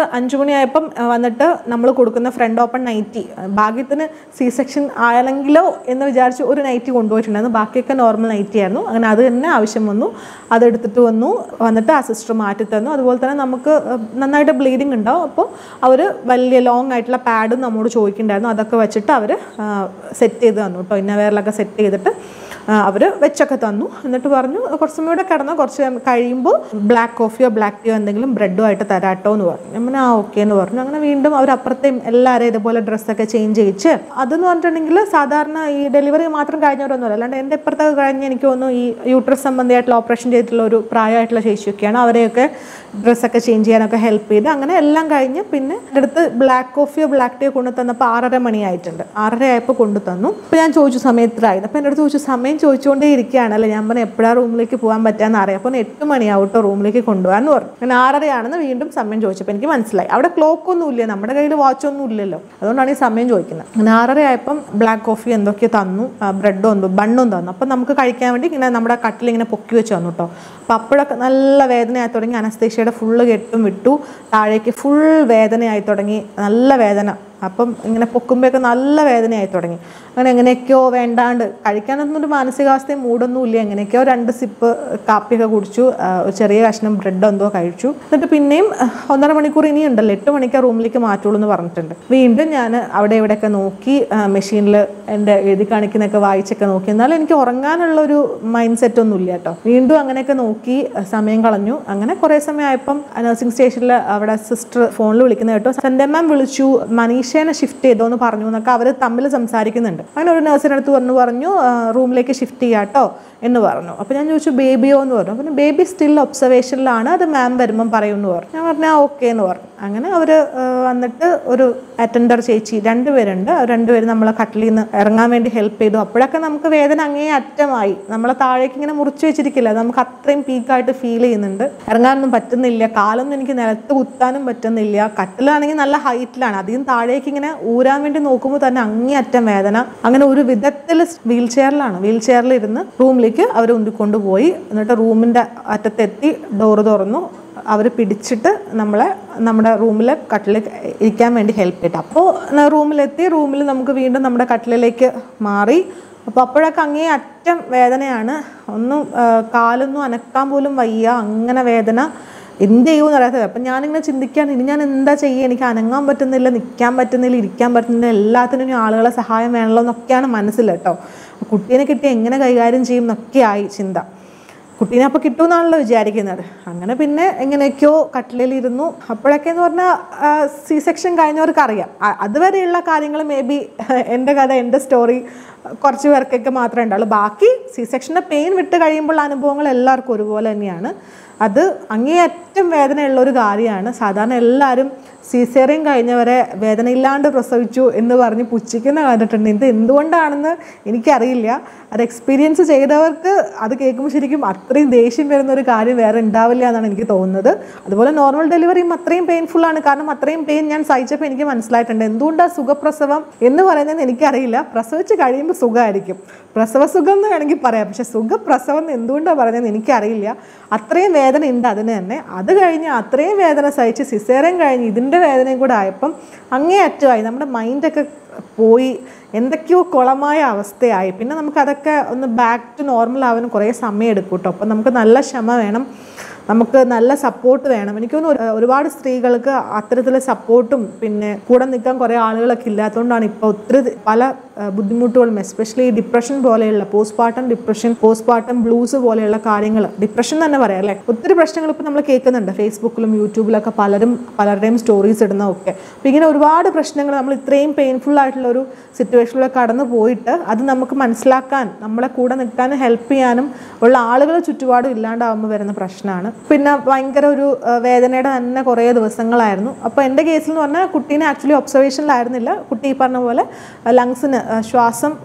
സമയമായപ്പം ആ, വന്നിട്ട് നമ്മൾ കൊടുക്കുന്ന ഫ്രണ്ട് ഓപ്പൺ നൈറ്റി ഭാഗ്യത്തിന് സി സെക്ഷൻ ആയാലെങ്കിലോ എന്ന് വിചാരിച്ച് ഒരു നൈറ്റി കൊണ്ടുപോയിട്ടുണ്ടായിരുന്നു ബാക്കിയൊക്കെ നോർമൽ നൈറ്റി ആയിരുന്നു അങ്ങനെ അത് തന്നെ ആവശ്യം വന്നു അതെടുത്തിട്ട് വന്നു വന്നിട്ട് ആ സിസ്റ്റർ മാറ്റി തന്നു അതുപോലെ തന്നെ നമുക്ക് ആ, നന്നായിട്ട് ബ്ലീഡിങ് ഉണ്ടാവും അപ്പോൾ അവർ വലിയ ലോങ് ആയിട്ടുള്ള പാഡും നമ്മോട് ചോദിക്കുന്നുണ്ടായിരുന്നു അതൊക്കെ വെച്ചിട്ട് അവർ സെറ്റ് ചെയ്ത് തന്നു കേട്ടോ ഇന്നവേറിലൊക്കെ സെറ്റ് ചെയ്തിട്ട് അവർ വെച്ചൊക്കെ തന്നു എന്നിട്ട് പറഞ്ഞു കുറച്ച് സമയം കൂടെ കിടന്നു കുറച്ച് കഴിയുമ്പോൾ ബ്ലാക്ക് കോഫിയോ ബ്ലാക്ക് ടീയോ എന്തെങ്കിലും ബ്രെഡോ ആയിട്ട് തരാട്ടോ എന്ന് പറഞ്ഞു ഞാൻ പറഞ്ഞു ആ ഓക്കെ എന്ന് പറഞ്ഞു അങ്ങനെ വീണ്ടും അവർ അപ്പുറത്തെയും എല്ലാവരും ഇതുപോലെ ഡ്രസ്സൊക്കെ ചേഞ്ച് ചെയ്യിച്ച് അതെന്ന് പറഞ്ഞിട്ടുണ്ടെങ്കിൽ സാധാരണ ഈ ഡെലിവറി മാത്രം കഴിഞ്ഞവരൊന്നുമല്ല അല്ലാണ്ട് എൻ്റെ ഇപ്പുറത്തൊക്കെ കഴിഞ്ഞ് എനിക്ക് തോന്നുന്നു ഈ യൂട്രസ് സംബന്ധമായിട്ടുള്ള ഓപ്പറേഷൻ ചെയ്തിട്ടുള്ള ഒരു പ്രായമായിട്ടുള്ള ചേച്ചിയൊക്കെയാണ് അവരെയൊക്കെ ഡ്രസ്സൊക്കെ ചേഞ്ച് ചെയ്യാനൊക്കെ ഹെൽപ്പ് ചെയ്ത് അങ്ങനെ എല്ലാം കഴിഞ്ഞ് പിന്നെ എൻ്റെ അടുത്ത് ബ്ലാക്ക് കോഫിയോ ബ്ലാക്ക് ടീയോ കൊണ്ടു തന്നപ്പോൾ ആറര മണിയായിട്ടുണ്ട് ആറര ആയപ്പോൾ കൊണ്ടു തന്നു അപ്പോൾ ഞാൻ ചോദിച്ചു സമയത്തിലായിരുന്നു അപ്പോൾ എൻ്റെ അടുത്ത് ചോദിച്ചു സമയം ചോദിച്ചുകൊണ്ടേ ഇരിക്കുകയാണല്ലേ ഞാൻ പറഞ്ഞു എപ്പോഴാണ് റൂമിലേക്ക് പോകാൻ പറ്റാന്ന് അറിയാം അപ്പോൾ എട്ട് മണിയാവും കേട്ടോ റൂമിലേക്ക് കൊണ്ടുപോകാന്ന് പറഞ്ഞു അങ്ങനെ ആറരയാണെന്ന് വീണ്ടും സമയം ചോദിച്ചപ്പോൾ എനിക്ക് മനസ്സിലായി അവിടെ ക്ലോക്ക് ഒന്നും ഇല്ല നമ്മുടെ കയ്യിൽ വാച്ച് ഒന്നും ഇല്ലല്ലോ അതുകൊണ്ടാണ് ഈ സമയം ചോദിക്കുന്നത് അങ്ങനെ ആറര ആയപ്പം ബ്ലാക്ക് കോഫി എന്തൊക്കെയോ തന്നു ബ്രെഡും എന്തോ ബണ്ണും തന്നു അപ്പം നമുക്ക് കഴിക്കാൻ വേണ്ടി ഇങ്ങനെ നമ്മുടെ കട്ടിൽ ഇങ്ങനെ പൊക്കി വെച്ച് തന്നു കേട്ടോ അപ്പോൾ അപ്പോഴൊക്കെ നല്ല വേദനയായി തുടങ്ങി അനസ്തേഷ്യയുടെ ഫുള്ള് കെട്ടും വിട്ടു താഴേക്ക് ഫുൾ വേദനയായി തുടങ്ങി നല്ല വേദന അപ്പം ഇങ്ങനെ പൊക്കുമ്പോഴൊക്കെ നല്ല വേദനയായി തുടങ്ങി അങ്ങനെ എങ്ങനെയൊക്കെയോ വേണ്ടാണ്ട് കഴിക്കാനൊന്നും ഒരു മാനസികാവസ്ഥയും മൂടൊന്നും ഇല്ല എങ്ങനെയൊക്കെയോ രണ്ട് സിപ്പ് കാപ്പിയൊക്കെ കുടിച്ചു ആ, ഒരു ചെറിയ കഷ്ണം ബ്രെഡ് എന്തോ കഴിച്ചു എന്നിട്ട് പിന്നെയും ആ, ഒന്നര മണിക്കൂർ ഇനി ഉണ്ടല്ലോ എട്ട് മണിക്ക് റൂമിലേക്ക് മാറ്റുള്ളൂ എന്ന് പറഞ്ഞിട്ടുണ്ട് വീണ്ടും ഞാൻ അവിടെ ഇവിടെയൊക്കെ നോക്കി മെഷീനിൽ എൻ്റെ എഴുതി കാണിക്കുന്നൊക്കെ വായിച്ചൊക്കെ നോക്കി എന്നാലും എനിക്ക് ഉറങ്ങാനുള്ള ഒരു മൈൻഡ് സെറ്റ് ഒന്നും ഇല്ല കേട്ടോ വീണ്ടും അങ്ങനെയൊക്കെ നോക്കി ആ, സമയം കളഞ്ഞു അങ്ങനെ കുറേ സമയമായപ്പം നഴ്സിംഗ് സ്റ്റേഷനിൽ അവിടെ സിസ്റ്റർ ഫോണിൽ വിളിക്കുന്ന കേട്ടോ സെൻ്റെ മാം വിളിച്ചു മനീഷേനെ ഷിഫ്റ്റ് ചെയ്തോ എന്ന് പറഞ്ഞു എന്നൊക്കെ അവർ തമ്മിൽ സംസാരിക്കുന്നുണ്ട് അങ്ങനെ ഒരു നഴ്സിൻ്റെ അടുത്ത് പറഞ്ഞു പറഞ്ഞു റൂമിലേക്ക് ഷിഫ്റ്റ് ചെയ്യാം കേട്ടോ എന്ന് പറഞ്ഞു അപ്പോൾ ഞാൻ ചോദിച്ചു ബേബിയോ എന്ന് പറഞ്ഞു അപ്പോൾ ബേബി സ്റ്റിൽ ഒബ്സർവേഷനിലാണ് അത് മാം വരുമ്പം പറയുമെന്ന് പറഞ്ഞു ഞാൻ പറഞ്ഞു ആ ഓക്കെ എന്ന് പറഞ്ഞു അങ്ങനെ അവർ വന്നിട്ട് ഒരു അറ്റൻഡർ ചേച്ചി രണ്ടുപേരുണ്ട് അവർ രണ്ടുപേരും നമ്മളെ കട്ടിലിൽ നിന്ന് ഇറങ്ങാൻ വേണ്ടി ഹെൽപ്പ് ചെയ്തു അപ്പോഴൊക്കെ നമുക്ക് വേദന അങ്ങേ അറ്റമായി നമ്മളെ താഴേക്ക് ഇങ്ങനെ മുറിച്ച് വെച്ചിരിക്കില്ല നമുക്ക് അത്രയും പീക്കായിട്ട് ഫീൽ ചെയ്യുന്നുണ്ട് ഇറങ്ങാനൊന്നും പറ്റുന്നില്ല കാലൊന്നും എനിക്ക് നിലത്ത് കുത്താനും പറ്റുന്നില്ല കട്ടിലാണെങ്കിൽ നല്ല ഹൈറ്റിലാണ് അധികം താഴേക്ക് ഇങ്ങനെ ഊരാൻ വേണ്ടി നോക്കുമ്പോൾ തന്നെ അങ്ങേ അറ്റം വേദന അങ്ങനെ ഒരു വിധത്തിൽ വീൽ ചെയറിലാണ് വീൽ ചെയറിൽ ഇരുന്ന് റൂമിലേക്ക് അവർ കൊണ്ടുപോയി എന്നിട്ട് റൂമിൻ്റെ അറ്റത്തെത്തി ഡോറ് തുറന്നു അവർ പിടിച്ചിട്ട് നമ്മളെ നമ്മുടെ റൂമിൽ കട്ടിൽ ഇരിക്കാൻ വേണ്ടി ഹെൽപ്പ് ചെയ്തു അപ്പോൾ റൂമിലെത്തി റൂമിൽ നമുക്ക് വീണ്ടും നമ്മുടെ കട്ടിലേക്ക് മാറി അപ്പോൾ അപ്പോഴൊക്കെ അങ്ങേ അറ്റം വേദനയാണ് ഒന്നും ആ, കാലൊന്നും അനക്കാൻ പോലും വയ്യ അങ്ങനെ വേദന എന്ത് ചെയ്യുമെന്ന് അറിയാത്തത് അപ്പം ഞാനിങ്ങനെ ചിന്തിക്കുകയാണ് ഇനി ഞാൻ എന്താ ചെയ്യുക എനിക്ക് അനങ്ങാൻ പറ്റുന്നില്ല നിൽക്കാൻ പറ്റുന്നില്ല ഇരിക്കാൻ പറ്റുന്നില്ല എല്ലാത്തിനും ഇനി ആളുകളെ സഹായം വേണമല്ലോ എന്നൊക്കെയാണ് മനസ്സിൽ കേട്ടോ കുട്ടീനെ കിട്ടി എങ്ങനെ കൈകാര്യം ചെയ്യും എന്നൊക്കെയായി ചിന്ത കുട്ടീനെ അപ്പോൾ കിട്ടുമെന്നാണല്ലോ വിചാരിക്കുന്നത് അങ്ങനെ പിന്നെ എങ്ങനെയൊക്കെയോ കട്ടിലിരുന്നു അപ്പോഴൊക്കെ എന്ന് പറഞ്ഞാൽ സി സെക്ഷൻ കഴിഞ്ഞവർക്ക് അറിയാം അ- അതുവരെയുള്ള കാര്യങ്ങൾ മേ ബി എൻ്റെ കഥ എൻ്റെ സ്റ്റോറി കുറച്ച് പേർക്കൊക്കെ മാത്രമേ ഉണ്ടാവുള്ളൂ ബാക്കി സി സെക്ഷൻ്റെ പെയിൻ വിട്ട് കഴിയുമ്പോൾ അനുഭവങ്ങൾ എല്ലാവർക്കും ഒരുപോലെ തന്നെയാണ് അത് അങ്ങേയറ്റം വേദനയുള്ള ഒരു കാര്യമാണ് സാധാരണ എല്ലാവരും സീസേറിയൻ കഴിഞ്ഞവരെ വേദനയില്ലാണ്ട് പ്രസവിച്ചു എന്ന് പറഞ്ഞ് പുച്ഛിക്കുന്ന കണ്ടിട്ടുണ്ട് ഇത് എന്തുകൊണ്ടാണെന്ന് എനിക്കറിയില്ല അത് എക്സ്പീരിയൻസ് ചെയ്തവർക്ക് അത് കേൾക്കുമ്പോൾ ശരിക്കും അത്രയും ദേഷ്യം വരുന്ന ഒരു കാര്യം വേറെ ഉണ്ടാവില്ല എന്നാണ് എനിക്ക് തോന്നുന്നത് അതുപോലെ നോർമൽ ഡെലിവറിയും അത്രയും പെയിൻഫുൾ ആണ് കാരണം അത്രയും പെയിൻ ഞാൻ സഹിച്ചപ്പോൾ എനിക്ക് മനസ്സിലായിട്ടുണ്ട് എന്തുകൊണ്ടാണ് സുഖപ്രസവം എന്ന് പറയുന്നത് എനിക്കറിയില്ല പ്രസവിച്ച് കഴിയുമ്പോൾ സുഖമായിരിക്കും പ്രസവ സുഖം എന്ന് വേണമെങ്കിൽ പറയാം പക്ഷെ സുഖപ്രസവം എന്ന് എന്തുകൊണ്ടാണ് പറയുന്നത് എനിക്കറിയില്ല അത്രയും വേദന ഉണ്ട് അതിന് തന്നെ അത് കഴിഞ്ഞ് അത്രയും വേദന സഹിച്ച് സിസേറിയൻ കഴിഞ്ഞ് ഇതിൻ്റെ വേദനയും കൂടെ ആയപ്പം അങ്ങേ അറ്റമായി നമ്മുടെ മൈൻഡൊക്കെ പോയി എന്തൊക്കെയോ കുളമായ അവസ്ഥയായി പിന്നെ നമുക്കതൊക്കെ ഒന്ന് ബാക്ക് ടു നോർമൽ ആവാൻ കുറേ സമയം എടുക്കും കേട്ടോ അപ്പം നമുക്ക് നല്ല ക്ഷമ വേണം നമുക്ക് നല്ല സപ്പോർട്ട് വേണം എനിക്ക് തോന്നുന്നു ഒരു- ഒരുപാട് സ്ത്രീകൾക്ക് അത്തരത്തിലെ സപ്പോർട്ടും പിന്നെ കൂടെ നിൽക്കാൻ കുറേ ആളുകളൊക്കെ ഇല്ലാത്തതുകൊണ്ടാണ് ഇപ്പോൾ ഒത്തിരി പല ആ, ബുദ്ധിമുട്ടുകളും എസ്പെഷ്യലി ഡിപ്രഷൻ പോലെയുള്ള postpartum depression postpartum blues പോലെയുള്ള കാര്യങ്ങൾ ഡിപ്രഷൻ തന്നെ പറയാം അല്ലേ ഒത്തിരി പ്രശ്നങ്ങൾ ഇപ്പോൾ നമ്മൾ കേൾക്കുന്നുണ്ട് ഫേസ്ബുക്കിലും യൂട്യൂബിലൊക്കെ പലരും പലരുടെയും സ്റ്റോറീസ് ഇടുന്നതൊക്കെ അപ്പോൾ ഇങ്ങനെ ഒരുപാട് പ്രശ്നങ്ങൾ നമ്മൾ ഇത്രയും പെയിൻഫുൾ ആയിട്ടുള്ള ഒരു സിറ്റുവേഷനിലൂടെ കടന്നു പോയിട്ട് അത് നമുക്ക് മനസ്സിലാക്കാൻ നമ്മളെ കൂടെ നിൽക്കാനും ഹെൽപ്പ് ചെയ്യാനും ഉള്ള ആളുകൾ ചുറ്റുപാടും ഇല്ലാണ്ടാവുമ്പോൾ വരുന്ന പ്രശ്നമാണ് പിന്നെ ഭയങ്കര ഒരു ആ, വേദനയുടെ തന്നെ കുറേ ദിവസങ്ങളായിരുന്നു അപ്പോൾ എൻ്റെ കേസിൽ എന്ന് പറഞ്ഞാൽ കുട്ടീനെ ആക്ച്വലി ഒബ്സർവേഷനിലായിരുന്നില്ല കുട്ടി ഈ പറഞ്ഞ പോലെ ലങ്സിന് ശ്വാസം ആ,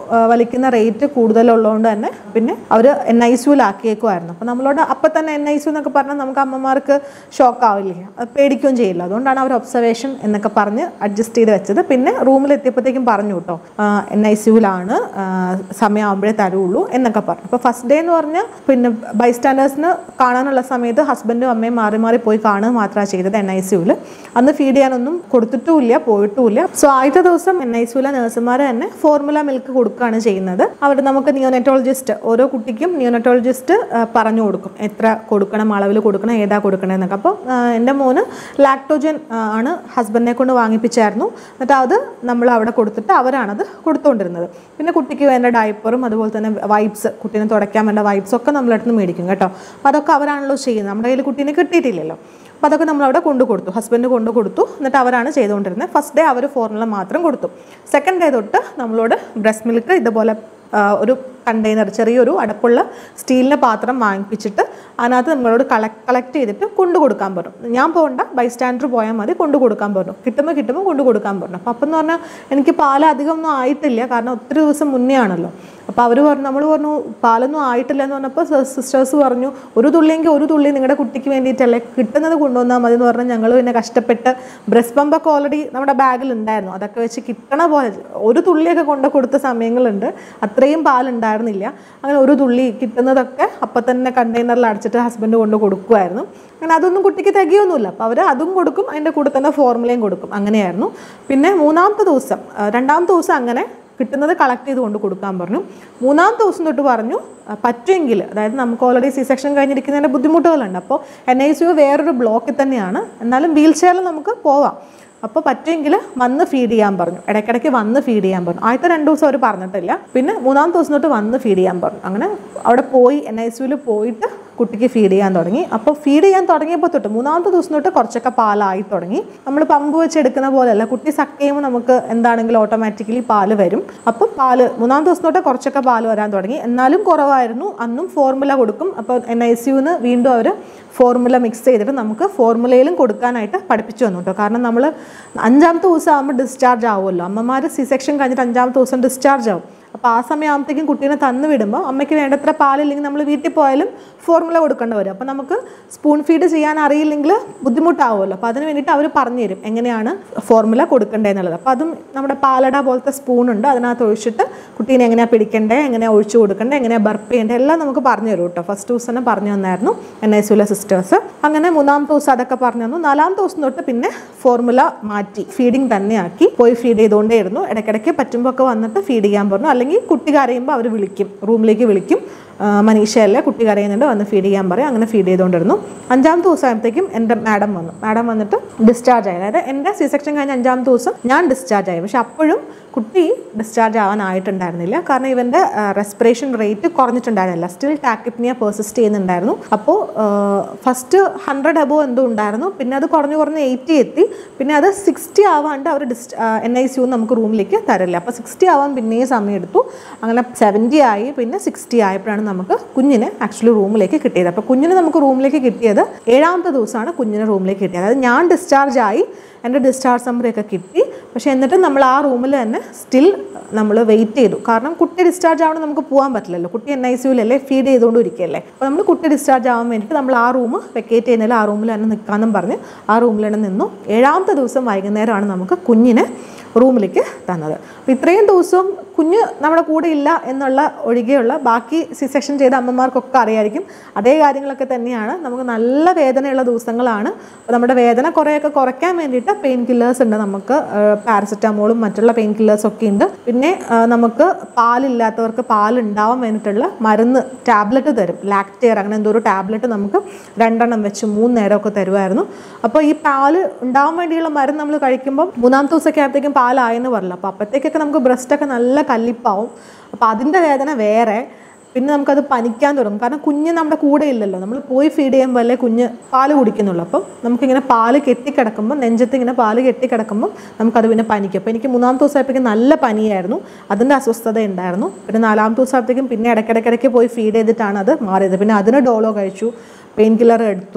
ആ, വലിക്കുന്ന റേറ്റ് കൂടുതലുള്ളതുകൊണ്ട് തന്നെ പിന്നെ അവർ എൻ ഐ സിയുലാക്കിയേക്കുമായിരുന്നു അപ്പോൾ നമ്മളോട് അപ്പം തന്നെ എൻ ഐ സി എന്നൊക്കെ പറഞ്ഞാൽ നമുക്ക് അമ്മമാർക്ക് ഷോക്ക് ആവില്ലേ അത് പേടിക്കുകയും ചെയ്യില്ല അതുകൊണ്ടാണ് അവർ ഒബ്സർവേഷൻ എന്നൊക്കെ പറഞ്ഞ് അഡ്ജസ്റ്റ് ചെയ്ത് വെച്ചത് പിന്നെ റൂമിൽ എത്തിയപ്പോഴത്തേക്കും പറഞ്ഞു കേട്ടോ എൻ ഐ സിയുലാണ് സമയമാകുമ്പോഴേ തരുള്ളൂ എന്നൊക്കെ പറഞ്ഞു അപ്പോൾ ഫസ്റ്റ് ഡേ എന്ന് പറഞ്ഞാൽ പിന്നെ ബൈസ്റ്റാൻഡേഴ്സിന് കാണാനുള്ള സമയത്ത് ഹസ്ബൻഡും അമ്മയും മാറി മാറി പോയി കാണുക മാത്രമാണ് ചെയ്തത് എൻ ഐ സിയുവിൽ അന്ന് ഫീഡ് ചെയ്യാനൊന്നും കൊടുത്തിട്ടുമില്ല പോയിട്ടുമില്ല സോ ആദ്യത്തെ ദിവസം എൻ ഐ സിയിലെ നഴ്സുമാർ തന്നെ ഫോർമുല മിൽക്ക് കൊടുക്കുകയാണ് ചെയ്യുന്നത് അവിടെ നമുക്ക് നിയോനെറ്റോളജിസ്റ്റ് ഓരോ കുട്ടിക്കും നിയോനെറ്റോളജിസ്റ്റ് പറഞ്ഞു കൊടുക്കും എത്ര കൊടുക്കണം അളവിൽ കൊടുക്കണം ഏതാ കൊടുക്കണം എന്നൊക്കെ അപ്പോൾ എൻ്റെ മോന് ലാക്ടോജൻ ആണ് ഹസ്ബൻഡിനെ കൊണ്ട് വാങ്ങിപ്പിച്ചായിരുന്നു എന്നിട്ട് അത് നമ്മൾ അവിടെ കൊടുത്തിട്ട് അവരാണത് കൊടുത്തുകൊണ്ടിരുന്നത് പിന്നെ കുട്ടിക്ക് വേണ്ട ഡയപ്പറും അതുപോലെ തന്നെ വൈപ്സ് കുട്ടീനെ തുടയ്ക്കാൻ വേണ്ട വൈപ്സ് ഒക്കെ നമ്മളടുത്ത് മേടിക്കും കേട്ടോ അപ്പോൾ അതൊക്കെ അവരാണല്ലോ ചെയ്യുന്നത് നമ്മുടെ കയ്യിൽ കുട്ടീനെ കിട്ടിയിട്ടില്ലല്ലോ അപ്പോൾ അതൊക്കെ നമ്മളവിടെ കൊണ്ടു കൊടുത്തു ഹസ്ബൻഡ് കൊണ്ടു കൊടുത്തു എന്നിട്ട് അവരാണ് ചെയ്തുകൊണ്ടിരുന്നത് ഫസ്റ്റ് ഡേ അവർ ഫോർമുല മാത്രം കൊടുത്തു സെക്കൻഡ് ഡേ തൊട്ട് നമ്മളോട് ബ്രസ്റ്റ് മിൽക്ക് ഇതുപോലെ ആ, ഒരു കണ്ടെയ്നർ ചെറിയൊരു അടപ്പുള്ള സ്റ്റീലിൻ്റെ പാത്രം വാങ്ങിപ്പിച്ചിട്ട് അതിനകത്ത് നമ്മളോട് കളക്ട് കളക്ട് ചെയ്തിട്ട് കൊണ്ടു കൊടുക്കാൻ പറഞ്ഞു ഞാൻ പോകണ്ട ബൈസ്റ്റാൻഡർ പോയാൽ മതി കൊണ്ടു കൊടുക്കാൻ പറഞ്ഞു കിട്ടുമ്പോൾ കിട്ടുമ്പോൾ കൊണ്ടു കൊടുക്കാൻ പറഞ്ഞു അപ്പോൾ അപ്പം എന്ന് പറഞ്ഞാൽ എനിക്ക് പാൽ അധികം ഒന്നും ആയിട്ടില്ല കാരണം ഒത്തിരി ദിവസം മുന്നേ ആണല്ലോ അപ്പോൾ അവർ പറഞ്ഞു നമ്മൾ പറഞ്ഞു പാലൊന്നും ആയിട്ടില്ല എന്ന് പറഞ്ഞപ്പോൾ സിസ്റ്റേഴ്സ് പറഞ്ഞു ഒരു തുള്ളിയെങ്കിൽ ഒരു തുള്ളി നിങ്ങളുടെ കുട്ടിക്ക് വേണ്ടിയിട്ടല്ലേ കിട്ടുന്നത് കൊണ്ടുവന്നാൽ മതി എന്ന് പറഞ്ഞാൽ ഞങ്ങൾ പിന്നെ കഷ്ടപ്പെട്ട് ബ്രസ്റ്റ് പമ്പൊക്കെ ഓൾറെഡി നമ്മുടെ ബാഗിൽ ഉണ്ടായിരുന്നു അതൊക്കെ വെച്ച് കിട്ടണ പോലെ ഒരു തുള്ളിയൊക്കെ കൊണ്ട് കൊടുത്ത സമയങ്ങളുണ്ട് അത്രയും പാലുണ്ടായിരുന്നില്ല അങ്ങനെ ഒരു തുള്ളി കിട്ടുന്നതൊക്കെ അപ്പം തന്നെ കണ്ടെയ്നറിൽ അടച്ചിട്ട് ഹസ്ബൻഡ് കൊണ്ട് കൊടുക്കുമായിരുന്നു അങ്ങനെ അതൊന്നും കുട്ടിക്ക് തികയൊന്നുമില്ല അപ്പോൾ അവർ അതും കൊടുക്കും അതിൻ്റെ കൂടെ തന്നെ ഫോർമുലയും കൊടുക്കും അങ്ങനെയായിരുന്നു പിന്നെ മൂന്നാമത്തെ ദിവസം ആ, രണ്ടാമത്തെ ദിവസം അങ്ങനെ കിട്ടുന്നത് കളക്ട് ചെയ്ത് കൊണ്ട് കൊടുക്കാൻ പറഞ്ഞു മൂന്നാമത്തെ ദിവസം തൊട്ട് പറഞ്ഞു ആ, പറ്റുമെങ്കിൽ അതായത് നമുക്ക് ഓൾറെഡി സി സെക്ഷൻ കഴിഞ്ഞിരിക്കുന്നതിൻ്റെ ബുദ്ധിമുട്ടുകളുണ്ട് അപ്പോൾ എൻ ഐ സി യു വേറൊരു ബ്ലോക്കിൽ തന്നെയാണ് എന്നാലും വീൽ ചെയറിൽ നമുക്ക് പോവാം അപ്പോൾ പറ്റുമെങ്കിൽ വന്ന് ഫീഡ് ചെയ്യാൻ പറഞ്ഞു ഇടയ്ക്കിടയ്ക്ക് വന്ന് ഫീഡ് ചെയ്യാൻ പറഞ്ഞു ആദ്യത്തെ രണ്ട് ദിവസം അവർ പറഞ്ഞിട്ടില്ല പിന്നെ മൂന്നാമത്തെ ദിവസം തൊട്ട് വന്ന് ഫീഡ് ചെയ്യാൻ പറഞ്ഞു അങ്ങനെ അവിടെ പോയി എൻ ഐ സിയിൽ പോയിട്ട് കുട്ടിക്ക് ഫീഡ് ചെയ്യാൻ തുടങ്ങി അപ്പോൾ ഫീഡ് ചെയ്യാൻ തുടങ്ങിയപ്പോൾ തൊട്ട് മൂന്നാമത്തെ ദിവസം തൊട്ട് കുറച്ചൊക്കെ പാലായി തുടങ്ങി നമ്മൾ പമ്പ് വെച്ച് എടുക്കുന്ന പോലെയല്ല കുട്ടി സക്ക് ചെയ്യുമ്പോൾ നമുക്ക് എന്താണെങ്കിലും ഓട്ടോമാറ്റിക്കലി പാല് വരും അപ്പം പാല് മൂന്നാമത്തെ ദിവസം തൊട്ട് കുറച്ചൊക്കെ പാല് വരാൻ തുടങ്ങി എന്നാലും കുറവായിരുന്നു അന്നും ഫോർമുല കൊടുക്കും അപ്പോൾ എൻ ഐ സിയുന്ന് വീണ്ടും അവർ ഫോർമുല മിക്സ് ചെയ്തിട്ട് നമുക്ക് ഫോർമുലയിലും കൊടുക്കാനായിട്ട് പഠിപ്പിച്ചു തന്നു കേട്ടോ കാരണം നമ്മൾ അഞ്ചാമത്തെ ദിവസം ആകുമ്പോൾ ഡിസ്ചാർജ് ആവുമല്ലോ അമ്മമാർ സി സെക്ഷൻ കഴിഞ്ഞിട്ട് അഞ്ചാമത്തെ ദിവസം ഡിസ്ചാർജ് ആവും അപ്പോൾ ആ സമയമാകുമ്പോഴത്തേക്കും കുട്ടീനെ തന്നു വിടുമ്പോൾ അമ്മയ്ക്ക് വേണ്ടത്ര പാലില്ലെങ്കിൽ നമ്മൾ വീട്ടിൽ പോയാലും ഫോർമുല കൊടുക്കേണ്ടി വരും അപ്പോൾ നമുക്ക് സ്പൂൺ ഫീഡ് ചെയ്യാൻ അറിയില്ലെങ്കിൽ ബുദ്ധിമുട്ടാവുമല്ലോ അപ്പോൾ അതിന് വേണ്ടിയിട്ട് അവർ പറഞ്ഞു തരും എങ്ങനെയാണ് ഫോർമുല കൊടുക്കേണ്ടതെന്നുള്ളത് അപ്പോൾ അതും നമ്മുടെ പാലട പോലത്തെ സ്പൂൺ ഉണ്ട് അതിനകത്ത് ഒഴിച്ചിട്ട് കുട്ടീനെ എങ്ങനെയാണ് പിടിക്കേണ്ടത് എങ്ങനെയാണ് ഒഴിച്ചു കൊടുക്കേണ്ടത് എങ്ങനെയാണ് ബർപ്പ് ചെയ്യേണ്ടത് എല്ലാം നമുക്ക് പറഞ്ഞു തരും കേട്ടോ ഫസ്റ്റ് ദിവസം തന്നെ പറഞ്ഞു തന്നായിരുന്നു എൻ ഐ സിയിലെ സിസ്റ്റേഴ്സ് അങ്ങനെ മൂന്നാമത്തെ ദിവസം അതൊക്കെ പറഞ്ഞു തന്നു നാലാമത്തെ ദിവസം തൊട്ട് പിന്നെ ഫോർമുല മാറ്റി ഫീഡിങ് തന്നെയാക്കി പോയി ഫീഡ് ചെയ്തുകൊണ്ടേയിരുന്നു ഇടയ്ക്കിടയ്ക്ക് പറ്റുമ്പോൾ ഒക്കെ വന്നിട്ട് ഫീഡ് ചെയ്യാൻ പറഞ്ഞു അല്ലെങ്കിൽ കുട്ടി കരയുമ്പോൾ അവർ വിളിക്കും റൂമിലേക്ക് വിളിക്കും ആ, മനീഷയല്ലേ കുട്ടി കരയുന്നുണ്ട് വന്ന് ഫീഡ് ചെയ്യാൻ പറയും അങ്ങനെ ഫീഡ് ചെയ്തുകൊണ്ടിരുന്നു അഞ്ചാമത്തെ ദിവസം ആയപ്പോഴത്തേക്കും എൻ്റെ മാഡം വന്നു മാഡം വന്നിട്ട് ഡിസ്ചാർജ് ആയി അതായത് എൻ്റെ സി സെക്ഷൻ കഴിഞ്ഞ അഞ്ചാമത്തെ ദിവസം ഞാൻ ഡിസ്ചാർജ് ആയി പക്ഷെ അപ്പോഴും കുട്ടി ഡിസ്ചാർജ് ആവാനായിട്ടുണ്ടായിരുന്നില്ല കാരണം ഇവൻ്റെ റെസ്പിറേഷൻ റേറ്റ് കുറഞ്ഞിട്ടുണ്ടായിരുന്നില്ല സ്റ്റിൽ ടാക്കിപ്നിയ പെർസിസ്റ്റ് ചെയ്യുന്നുണ്ടായിരുന്നു അപ്പോൾ ഫസ്റ്റ് ഹൺഡ്രഡ് അബോ എന്തോ ഉണ്ടായിരുന്നു പിന്നെ അത് കുറഞ്ഞ് കുറഞ്ഞ് എയ്റ്റി എത്തി പിന്നെ അത് സിക്സ്റ്റി ആവാണ്ട് അവർ ഡിസ് എൻ ഐ സി നമുക്ക് റൂമിലേക്ക് തരില്ല അപ്പോൾ സിക്സ്റ്റി ആവാൻ പിന്നെയും സമയം എടുത്തു അങ്ങനെ സെവൻറ്റി ആയി പിന്നെ സിക്സ്റ്റി ആയപ്പോഴാണ് നമുക്ക് കുഞ്ഞിനെ ആക്ച്വലി റൂമിലേക്ക് കിട്ടിയത് അപ്പോൾ കുഞ്ഞിനെ നമുക്ക് റൂമിലേക്ക് കിട്ടിയത് ഏഴാമത്തെ ദിവസമാണ് കുഞ്ഞിനെ റൂമിലേക്ക് കിട്ടിയത് അതായത് ഞാൻ ഡിസ്ചാർജ് ആയി എൻ്റെ ഡിസ്ചാർജ് നമ്പറൊക്കെ കിട്ടി പക്ഷേ എന്നിട്ടും നമ്മൾ ആ റൂമിൽ തന്നെ സ്റ്റിൽ നമ്മൾ വെയിറ്റ് ചെയ്തു കാരണം കുട്ടി ഡിസ്ചാർജ് ആവണം നമുക്ക് പോകാൻ പറ്റില്ലല്ലോ കുട്ടി എൻ ഐ സിയുലല്ലേ ഫീഡ് ചെയ്തുകൊണ്ട് ഇരിക്കുകയല്ലേ അപ്പോൾ നമ്മൾ കുട്ടി ഡിസ്ചാർജ് ആവാൻ വേണ്ടിയിട്ട് നമ്മൾ ആ റൂം വെക്കേറ്റ് ചെയ്യുന്നതിൽ ആ റൂമിൽ തന്നെ നിൽക്കാമെന്നും പറഞ്ഞ് ആ റൂമിൽ തന്നെ നിന്നു ഏഴാമത്തെ ദിവസം വൈകുന്നേരമാണ് നമുക്ക് കുഞ്ഞിനെ റൂമിലേക്ക് തന്നത് അപ്പോൾ ഇത്രയും ദിവസവും കുഞ്ഞ് നമ്മുടെ കൂടെ ഇല്ല എന്നുള്ള ഒഴികെയുള്ള ബാക്കി സി സെക്ഷൻ ചെയ്ത അമ്മമാർക്കൊക്കെ അറിയായിരിക്കും അതേ കാര്യങ്ങളൊക്കെ തന്നെയാണ് നമുക്ക് നല്ല വേദനയുള്ള ദിവസങ്ങളാണ് അപ്പോൾ നമ്മുടെ വേദന കുറേയൊക്കെ കുറയ്ക്കാൻ വേണ്ടിയിട്ട് പെയിൻ കില്ലേഴ്സ് ഉണ്ട് നമുക്ക് പാരസെറ്റാമോളും മറ്റുള്ള പെയിൻ കില്ലേഴ്സ് ഒക്കെ ഉണ്ട് പിന്നെ ആ, നമുക്ക് പാലില്ലാത്തവർക്ക് പാലുണ്ടാവാൻ വേണ്ടിയിട്ടുള്ള മരുന്ന് ടാബ്ലറ്റ് തരും ലാക്ടെയർ അങ്ങനെ എന്തോ ഒരു ടാബ്ലറ്റ് നമുക്ക് രണ്ടെണ്ണം വെച്ച് മൂന്ന് നേരമൊക്കെ തരുമായിരുന്നു അപ്പോൾ ഈ പാല് ഉണ്ടാവാൻ വേണ്ടിയുള്ള മരുന്ന് നമ്മൾ കഴിക്കുമ്പോൾ മൂന്നാമത്തെ ദിവസമൊക്കെ ആയപ്പോഴത്തേക്കും പാലായെന്ന് പറഞ്ഞില്ല അപ്പോൾ അപ്പോഴത്തേക്കൊക്കെ നമുക്ക് ബ്രസ്റ്റൊക്കെ നല്ല കല്ലിപ്പാവും അപ്പോൾ അതിൻ്റെ വേദന വേറെ പിന്നെ നമുക്കത് പനിക്കാൻ തുടങ്ങും കാരണം കുഞ്ഞ് നമ്മുടെ കൂടെ ഇല്ലല്ലോ നമ്മൾ പോയി ഫീഡ് ചെയ്യുമ്പോൾ അല്ലേ കുഞ്ഞ് പാല് കുടിക്കുന്നുള്ളൂ അപ്പം നമുക്കിങ്ങനെ പാല് കെട്ടിക്കിടക്കുമ്പോൾ നെഞ്ചത്ത് ഇങ്ങനെ പാല് കെട്ടിക്കിടക്കുമ്പോൾ നമുക്കത് പിന്നെ പനിക്കും അപ്പോൾ എനിക്ക് മൂന്നാമത്തെ ദിവസമായപ്പോഴേക്കും നല്ല പനിയായിരുന്നു അതിൻ്റെ അസ്വസ്ഥത ഉണ്ടായിരുന്നു പിന്നെ നാലാമത്തെ ദിവസമായപ്പോഴത്തേക്കും പിന്നെ ഇടയ്ക്കിടയ്ക്കിടയ്ക്ക് പോയി ഫീഡ് ചെയ്തിട്ടാണ് അത് മാറിയത് പിന്നെ അതിന് ഡോളോ കഴിച്ചു പെയിൻ കില്ലർ എടുത്തു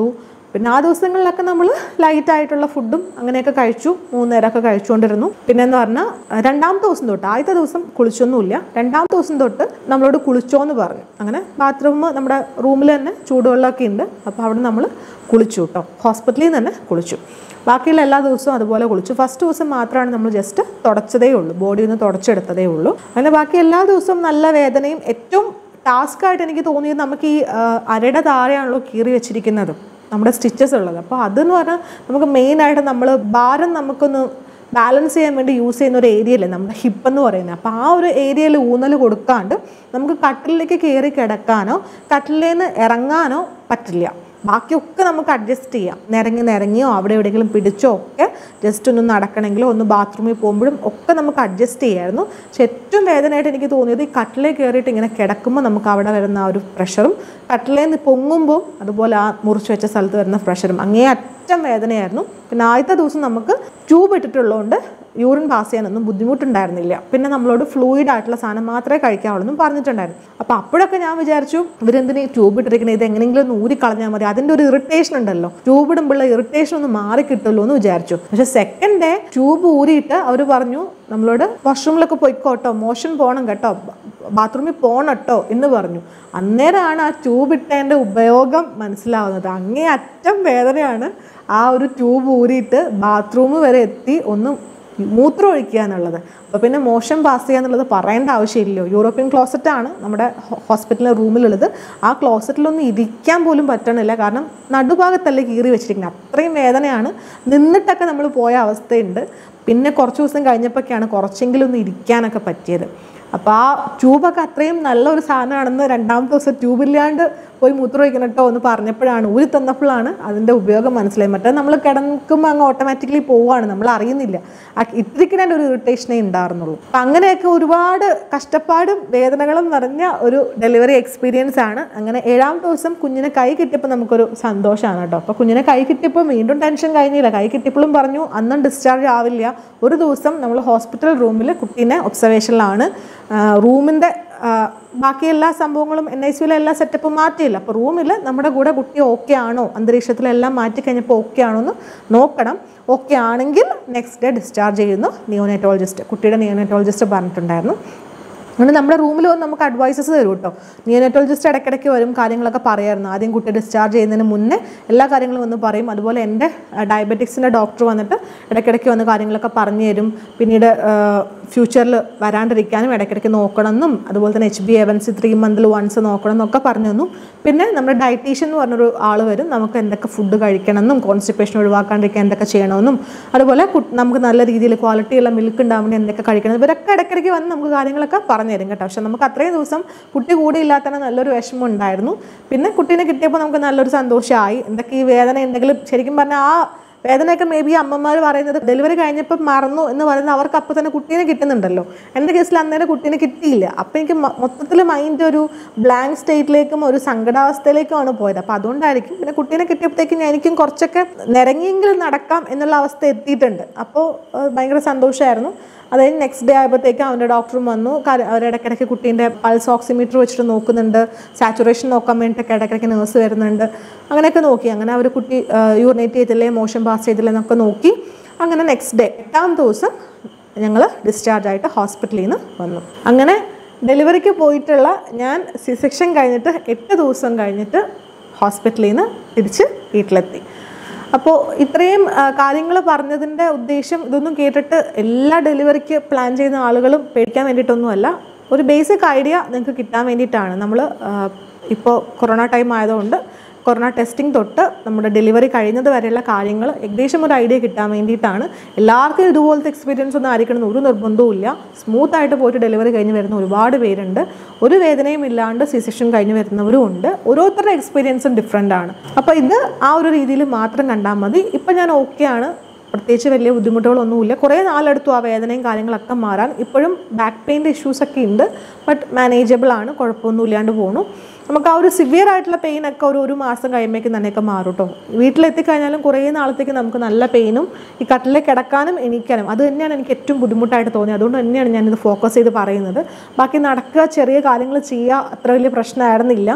പിന്നെ ആ ദിവസങ്ങളിലൊക്കെ നമ്മൾ ലൈറ്റ് ആയിട്ടുള്ള ഫുഡും അങ്ങനെയൊക്കെ കഴിച്ചു മൂന്ന് നേരമൊക്കെ കഴിച്ചുകൊണ്ടിരുന്നു പിന്നെ എന്ന് പറഞ്ഞാൽ രണ്ടാമത്തെ ദിവസം തൊട്ട് ആദ്യത്തെ ദിവസം കുളിച്ചൊന്നുമില്ല രണ്ടാമത്തെ ദിവസം തൊട്ട് നമ്മളോട് കുളിച്ചോന്ന് പറഞ്ഞു അങ്ങനെ ബാത്റൂം നമ്മുടെ റൂമിൽ തന്നെ ചൂടുവെള്ളമൊക്കെ ഉണ്ട് അപ്പോൾ അവിടെ നമ്മൾ കുളിച്ചു കേട്ടോ ഹോസ്പിറ്റലിൽ നിന്ന് തന്നെ കുളിച്ചു ബാക്കിയുള്ള എല്ലാ ദിവസവും അതുപോലെ കുളിച്ചു ഫസ്റ്റ് ദിവസം മാത്രമാണ് നമ്മൾ ജസ്റ്റ് തുടച്ചതേ ഉള്ളൂ ബോഡി ഒന്ന് തുടച്ചെടുത്തതേ ഉള്ളൂ അങ്ങനെ ബാക്കി എല്ലാ ദിവസവും നല്ല വേദനയും ഏറ്റവും ടാസ്ക് ആയിട്ട് എനിക്ക് തോന്നിയത് നമുക്ക് ഈ ആ, അരയുടെ താഴെയാണല്ലോ കീറി വെച്ചിരിക്കുന്നത് നമ്മുടെ സ്റ്റിച്ചസ് ഉള്ളത് അപ്പോൾ അതെന്ന് പറഞ്ഞാൽ നമുക്ക് മെയിനായിട്ട് നമ്മൾ ഭാരം നമുക്കൊന്ന് ബാലൻസ് ചെയ്യാൻ വേണ്ടി യൂസ് ചെയ്യുന്ന ഒരു ഏരിയ അല്ലേ നമ്മുടെ ഹിപ്പ് എന്ന് പറയുന്നത് അപ്പോൾ ആ ഒരു ഏരിയയിൽ ഊന്നൽ കൊടുക്കാണ്ട് നമുക്ക് കട്ടിലേക്ക് കയറി കിടക്കാനോ കട്ടിലിൽ നിന്ന് ഇറങ്ങാനോ പറ്റില്ല ബാക്കിയൊക്കെ നമുക്ക് അഡ്ജസ്റ്റ് ചെയ്യാം നിരങ്ങി നിരങ്ങിയോ അവിടെ എവിടെയെങ്കിലും പിടിച്ചോ ഒക്കെ ജസ്റ്റ് ഒന്ന് നടക്കണമെങ്കിലോ ഒന്ന് ബാത്റൂമിൽ പോകുമ്പോഴും ഒക്കെ നമുക്ക് അഡ്ജസ്റ്റ് ചെയ്യായിരുന്നു പക്ഷെ ഏറ്റവും വേദനയായിട്ട് എനിക്ക് തോന്നിയത് ഈ കട്ടിലേ കയറിയിട്ട് ഇങ്ങനെ കിടക്കുമ്പോൾ നമുക്ക് അവിടെ വരുന്ന ആ ഒരു പ്രഷറും കട്ടിലേ നിന്ന് പൊങ്ങുമ്പോൾ അതുപോലെ ആ മുറിച്ച് വെച്ച സ്ഥലത്ത് വരുന്ന പ്രഷറും അങ്ങേ അറ്റം വേദനയായിരുന്നു പിന്നെ ആദ്യത്തെ ദിവസം നമുക്ക് ട്യൂബ് ഇട്ടിട്ടുള്ളതുകൊണ്ട് യൂറിൻ പാസ് ചെയ്യാനൊന്നും ബുദ്ധിമുട്ടുണ്ടായിരുന്നില്ല പിന്നെ നമ്മളോട് ഫ്ലൂയിഡ് ആയിട്ടുള്ള സാധനം മാത്രമേ കഴിക്കാവുള്ളൂ എന്നും പറഞ്ഞിട്ടുണ്ടായിരുന്നു അപ്പോൾ അപ്പോഴൊക്കെ ഞാൻ വിചാരിച്ചു ഇവരെന്തിനാ ഈ ട്യൂബ് ഇട്ടിരിക്കുന്നത് ഇത് എങ്ങനെയെങ്കിലും ഒന്ന് ഊരി കളഞ്ഞാൽ മതി അതിൻ്റെ ഒരു ഇറിറ്റേഷൻ ഉണ്ടല്ലോ ട്യൂബ് ഇടുമ്പോഴുള്ള ഇറിറ്റേഷൻ ഒന്ന് മാറി കിട്ടുമല്ലോ എന്ന് വിചാരിച്ചു പക്ഷെ സെക്കൻഡ് ഡേ ട്യൂബ് ഊരിയിട്ട് അവർ പറഞ്ഞു നമ്മളോട് വാഷ്റൂമിലൊക്കെ പോയിക്കോട്ടോ മോഷൻ പോകണം കേട്ടോ ബാത്റൂമിൽ പോകണം കേട്ടോ എന്ന് പറഞ്ഞു അന്നേരമാണ് ആ ട്യൂബ് ഇട്ടതിൻ്റെ ഉപയോഗം മനസ്സിലാവുന്നത് അങ്ങേ അറ്റം വേദനയാണ് ആ ഒരു ട്യൂബ് ഊരിയിട്ട് ബാത്റൂം വരെ എത്തി ഒന്ന് മൂത്രം ഒഴിക്കുക എന്നുള്ളത് അപ്പോൾ പിന്നെ മോശം പാസ് ചെയ്യുക എന്നുള്ളത് പറയേണ്ട ആവശ്യമില്ലല്ലോ യൂറോപ്യൻ ക്ലോസറ്റ് ആണ് നമ്മുടെ ഹോസ്പിറ്റലിലെ റൂമിലുള്ളത് ആ ക്ലോസറ്റിലൊന്നും ഇരിക്കാൻ പോലും പറ്റണില്ല കാരണം നടുഭാഗത്തല്ലേ കീറി വെച്ചിരിക്കുന്നത് അത്രയും വേദനയാണ് നിന്നിട്ടൊക്കെ നമ്മൾ പോയ അവസ്ഥയുണ്ട് പിന്നെ കുറച്ച് ദിവസം കഴിഞ്ഞപ്പോഴൊക്കെയാണ് കുറച്ചെങ്കിലും ഒന്ന് ഇരിക്കാനൊക്കെ പറ്റിയത് അപ്പോൾ ആ ട്യൂബൊക്കെ അത്രയും നല്ലൊരു സാധനമാണെന്ന് രണ്ടാമത്തെ ദിവസം ട്യൂബില്ലാണ്ട് പോയി മൂത്രം ഒഴിക്കണം കേട്ടോ എന്ന് പറഞ്ഞപ്പോഴാണ് ഊരി തന്നപ്പോഴാണ് അതിൻ്റെ ഉപയോഗം മനസ്സിലായി മറ്റേ നമ്മൾ കിടക്കുമ്പോൾ അങ്ങ് ഓട്ടോമാറ്റിക്കലി പോവുകയാണ് നമ്മൾ അറിയുന്നില്ല ആ ഇത്തിരിക്കിടേണ്ട ഒരു ഇറിറ്റേഷനേ ഉണ്ടായിരുന്നുള്ളൂ അപ്പം അങ്ങനെയൊക്കെ ഒരുപാട് കഷ്ടപ്പാടും വേദനകളും നിറഞ്ഞ ഒരു ഡെലിവറി എക്സ്പീരിയൻസ് ആണ് അങ്ങനെ ഏഴാം ദിവസം കുഞ്ഞിനെ കൈ കിട്ടിയപ്പോൾ നമുക്കൊരു സന്തോഷമാണ് കേട്ടോ അപ്പോൾ കുഞ്ഞിനെ കൈ കിട്ടിയപ്പോൾ വീണ്ടും ടെൻഷൻ കഴിഞ്ഞില്ല കൈ കിട്ടിയപ്പോഴും പറഞ്ഞു അന്നും ഡിസ്ചാർജ് ആവില്ല ഒരു ദിവസം നമ്മൾ ഹോസ്പിറ്റൽ റൂമിൽ കുട്ടീനെ ഒബ്സർവേഷനിലാണ് റൂമിൻ്റെ ബാക്കി എല്ലാ സംഭവങ്ങളും എൻ ഐ സിയിലെ എല്ലാ സെറ്റപ്പും മാറ്റിയില്ല അപ്പോൾ റൂമിൽ നമ്മുടെ കൂടെ കുട്ടി ഓക്കെ ആണോ അന്തരീക്ഷത്തിലെല്ലാം മാറ്റി കഴിഞ്ഞപ്പോൾ ഓക്കെ ആണോ എന്ന് നോക്കണം ഓക്കെ ആണെങ്കിൽ നെക്സ്റ്റ് ഡേ ഡിസ്ചാർജ് ചെയ്യുന്നു നിയോനറ്റോളജിസ്റ്റ് കുട്ടിയുടെ നിയോനറ്റോളജിസ്റ്റ് പറഞ്ഞിട്ടുണ്ടായിരുന്നു അങ്ങനെ നമ്മുടെ റൂമിൽ വന്ന് നമുക്ക് അഡ്വൈസസ് തരും കേട്ടോ നിയോനറ്റോളജിസ്റ്റ് ഇടയ്ക്കിടയ്ക്ക് വരും കാര്യങ്ങളൊക്കെ പറയായിരുന്നു ആദ്യം കുട്ടി ഡിസ്ചാർജ് ചെയ്യുന്നതിന് മുന്നേ എല്ലാ കാര്യങ്ങളും വന്ന് പറയും അതുപോലെ എൻ്റെ ഡയബറ്റിക്സിൻ്റെ ഡോക്ടർ വന്നിട്ട് ഇടയ്ക്കിടയ്ക്ക് വന്ന് കാര്യങ്ങളൊക്കെ പറഞ്ഞു തരും പിന്നീട് ഫ്യൂച്ചറിൽ വരാണ്ടിരിക്കാനും ഇടയ്ക്കിടയ്ക്ക് നോക്കണമെന്നും അതുപോലെ തന്നെ എച്ച് ബി എവൻസി ത്രീ മന്തിൽ വൺസ് നോക്കണം എന്നൊക്കെ പറഞ്ഞു തന്നു പിന്നെ നമ്മുടെ ഡയറ്റീഷ്യൻ എന്ന് പറഞ്ഞൊരു ആൾ വരും നമുക്ക് എന്തൊക്കെ ഫുഡ് കഴിക്കണമെന്നും കോൺസ്റ്റിപ്പേഷൻ ഒഴിവാക്കാണ്ടിരിക്കാൻ എന്തൊക്കെ ചെയ്യണമെന്നും അതുപോലെ കു- നമുക്ക് നല്ല രീതിയിൽ ക്വാളിറ്റിയുള്ള മിൽക്ക് ഉണ്ടാവാൻ വേണ്ടി എന്തൊക്കെ കഴിക്കണം ഇവരൊക്കെ ഇടയ്ക്കിടയ്ക്ക് വന്ന് നമുക്ക് കാര്യങ്ങളൊക്കെ പറഞ്ഞു തരും കേട്ടോ പക്ഷെ നമുക്ക് അത്രയും ദിവസം കുട്ടി കൂടെ ഇല്ലാത്തതിന് നല്ലൊരു വിഷമം ഉണ്ടായിരുന്നു പിന്നെ കുട്ടീനെ കിട്ടിയപ്പോൾ നമുക്ക് നല്ലൊരു സന്തോഷമായി എന്തൊക്കെ ഈ വേദന ഉണ്ടെങ്കിലും ശരിക്കും പറഞ്ഞാൽ ആ വേദനയൊക്കെ മേ ബി അമ്മമാർ പറയുന്നത് ഡെലിവറി കഴിഞ്ഞപ്പോൾ മറന്നു എന്ന് പറയുന്നത് അവർക്ക് അപ്പോൾ തന്നെ കുട്ടീനെ കിട്ടുന്നുണ്ടല്ലോ എൻ്റെ കേസിൽ അന്നേരം കുട്ടീനെ കിട്ടിയില്ല അപ്പോൾ എനിക്ക് മൊത്തത്തിൽ മൈൻഡ് ഒരു ബ്ലാങ്ക് സ്റ്റേറ്റിലേക്കും ഒരു സങ്കടാവസ്ഥയിലേക്കുമാണ് പോയത് അപ്പോൾ അതുകൊണ്ടായിരിക്കും പിന്നെ കുട്ടീനെ കിട്ടിയപ്പോഴത്തേക്കും ഞാൻ എനിക്കും കുറച്ചൊക്കെ നിരങ്ങിയെങ്കിലും നടക്കാം എന്നുള്ള അവസ്ഥ എത്തിയിട്ടുണ്ട് അപ്പോൾ ഏഹ്, ഭയങ്കര സന്തോഷമായിരുന്നു അത് കഴിഞ്ഞ് നെക്സ്റ്റ് ഡേ ആയപ്പോഴത്തേക്കും അവൻ്റെ ഡോക്ടറും വന്നു കാര്യം അവർ ഇടയ്ക്കിടയ്ക്ക് കുട്ടീൻ്റെ പൾസ് ഓക്സിമീറ്റർ വെച്ചിട്ട് നോക്കുന്നുണ്ട് സാച്ചുറേഷൻ നോക്കാൻ വേണ്ടിയിട്ടൊക്കെ ഇടയ്ക്കിടയ്ക്ക് നേഴ്സ് വരുന്നുണ്ട് അങ്ങനെയൊക്കെ നോക്കി അങ്ങനെ അവർ കുട്ടി യൂറിനേറ്റ് ചെയ്തില്ലേ മോഷൻ പാസ് ചെയ്തില്ലേ എന്നൊക്കെ നോക്കി അങ്ങനെ നെക്സ്റ്റ് ഡേ എട്ടാം ദിവസം ഞങ്ങൾ ഡിസ്ചാർജ് ആയിട്ട് ഹോസ്പിറ്റലിൽ നിന്ന് വന്നു അങ്ങനെ ഡെലിവറിക്ക് പോയിട്ടുള്ള ഞാൻ സി സെക്ഷൻ കഴിഞ്ഞിട്ട് എട്ട് ദിവസം കഴിഞ്ഞിട്ട് ഹോസ്പിറ്റലിൽ നിന്ന് തിരിച്ച് വീട്ടിലെത്തി അപ്പോൾ ഇത്രയും കാര്യങ്ങൾ പറഞ്ഞതിൻ്റെ ഉദ്ദേശം ഇതൊന്നും കേട്ടിട്ട് എല്ലാ ഡെലിവറിക്ക് പ്ലാൻ ചെയ്യുന്ന ആളുകളും പേടിക്കാൻ വേണ്ടിയിട്ടൊന്നുമല്ല ഒരു ബേസിക് ഐഡിയ നിങ്ങൾക്ക് കിട്ടാൻ വേണ്ടിയിട്ടാണ് നമ്മൾ ഇപ്പോൾ കൊറോണ ടൈം ആയതുകൊണ്ട് കൊറോണ ടെസ്റ്റിംഗ് തൊട്ട് നമ്മുടെ ഡെലിവറി കഴിയുന്നത് വരെയുള്ള കാര്യങ്ങൾ ഏകദേശം ഒരു ഐഡിയ കിട്ടാൻ വേണ്ടിയിട്ടാണ് എല്ലാവർക്കും ഇതുപോലത്തെ എക്സ്പീരിയൻസ് ഒന്നും ആയിരിക്കണം ഒരു നിർബന്ധവും ഇല്ല സ്മൂത്ത് ആയിട്ട് പോയിട്ട് ഡെലിവറി കഴിഞ്ഞ് വരുന്ന ഒരുപാട് പേരുണ്ട് ഒരു വേദനയും ഇല്ലാണ്ട് സിസെഷൻ കഴിഞ്ഞ് വരുന്നവരും ഉണ്ട് ഓരോരുത്തരുടെ എക്സ്പീരിയൻസും ഡിഫറെൻ്റ് ആണ് അപ്പോൾ ഇത് ആ ഒരു രീതിയിൽ മാത്രം കണ്ടാൽ മതി ഇപ്പം ഞാൻ ഓക്കെയാണ് പ്രത്യേകിച്ച് വലിയ ബുദ്ധിമുട്ടുകളൊന്നുമില്ല കുറേ നാളെടുത്തു ആ വേദനയും കാര്യങ്ങളൊക്കെ മാറാൻ ഇപ്പോഴും ബാക്ക് പെയിൻ്റെ ഇഷ്യൂസൊക്കെ ഉണ്ട് ബട്ട് മാനേജബിൾ ആണ് കുഴപ്പമൊന്നും ഇല്ലാണ്ട് പോണു നമുക്ക് ആ ഒരു സിവിയർ ആയിട്ടുള്ള പെയിൻ ഒക്കെ ഒരു ഒരു മാസം കഴിയുമ്പോഴേക്കും തന്നെയൊക്കെ മാറും കേട്ടോ വീട്ടിലെത്തിക്കഴിഞ്ഞാലും കുറേ നാളത്തേക്ക് നമുക്ക് നല്ല പെയിനും ഈ കട്ടിലേക്ക് കിടക്കാനും എണീക്കാനും അത് തന്നെയാണ് എനിക്ക് ഏറ്റവും ബുദ്ധിമുട്ടായിട്ട് തോന്നിയത് അതുകൊണ്ട് തന്നെയാണ് ഞാനിത് ഫോക്കസ് ചെയ്ത് പറയുന്നത് ബാക്കി നടക്കുക ചെറിയ കാര്യങ്ങൾ ചെയ്യുക അത്ര വലിയ പ്രശ്നമായിരുന്നില്ല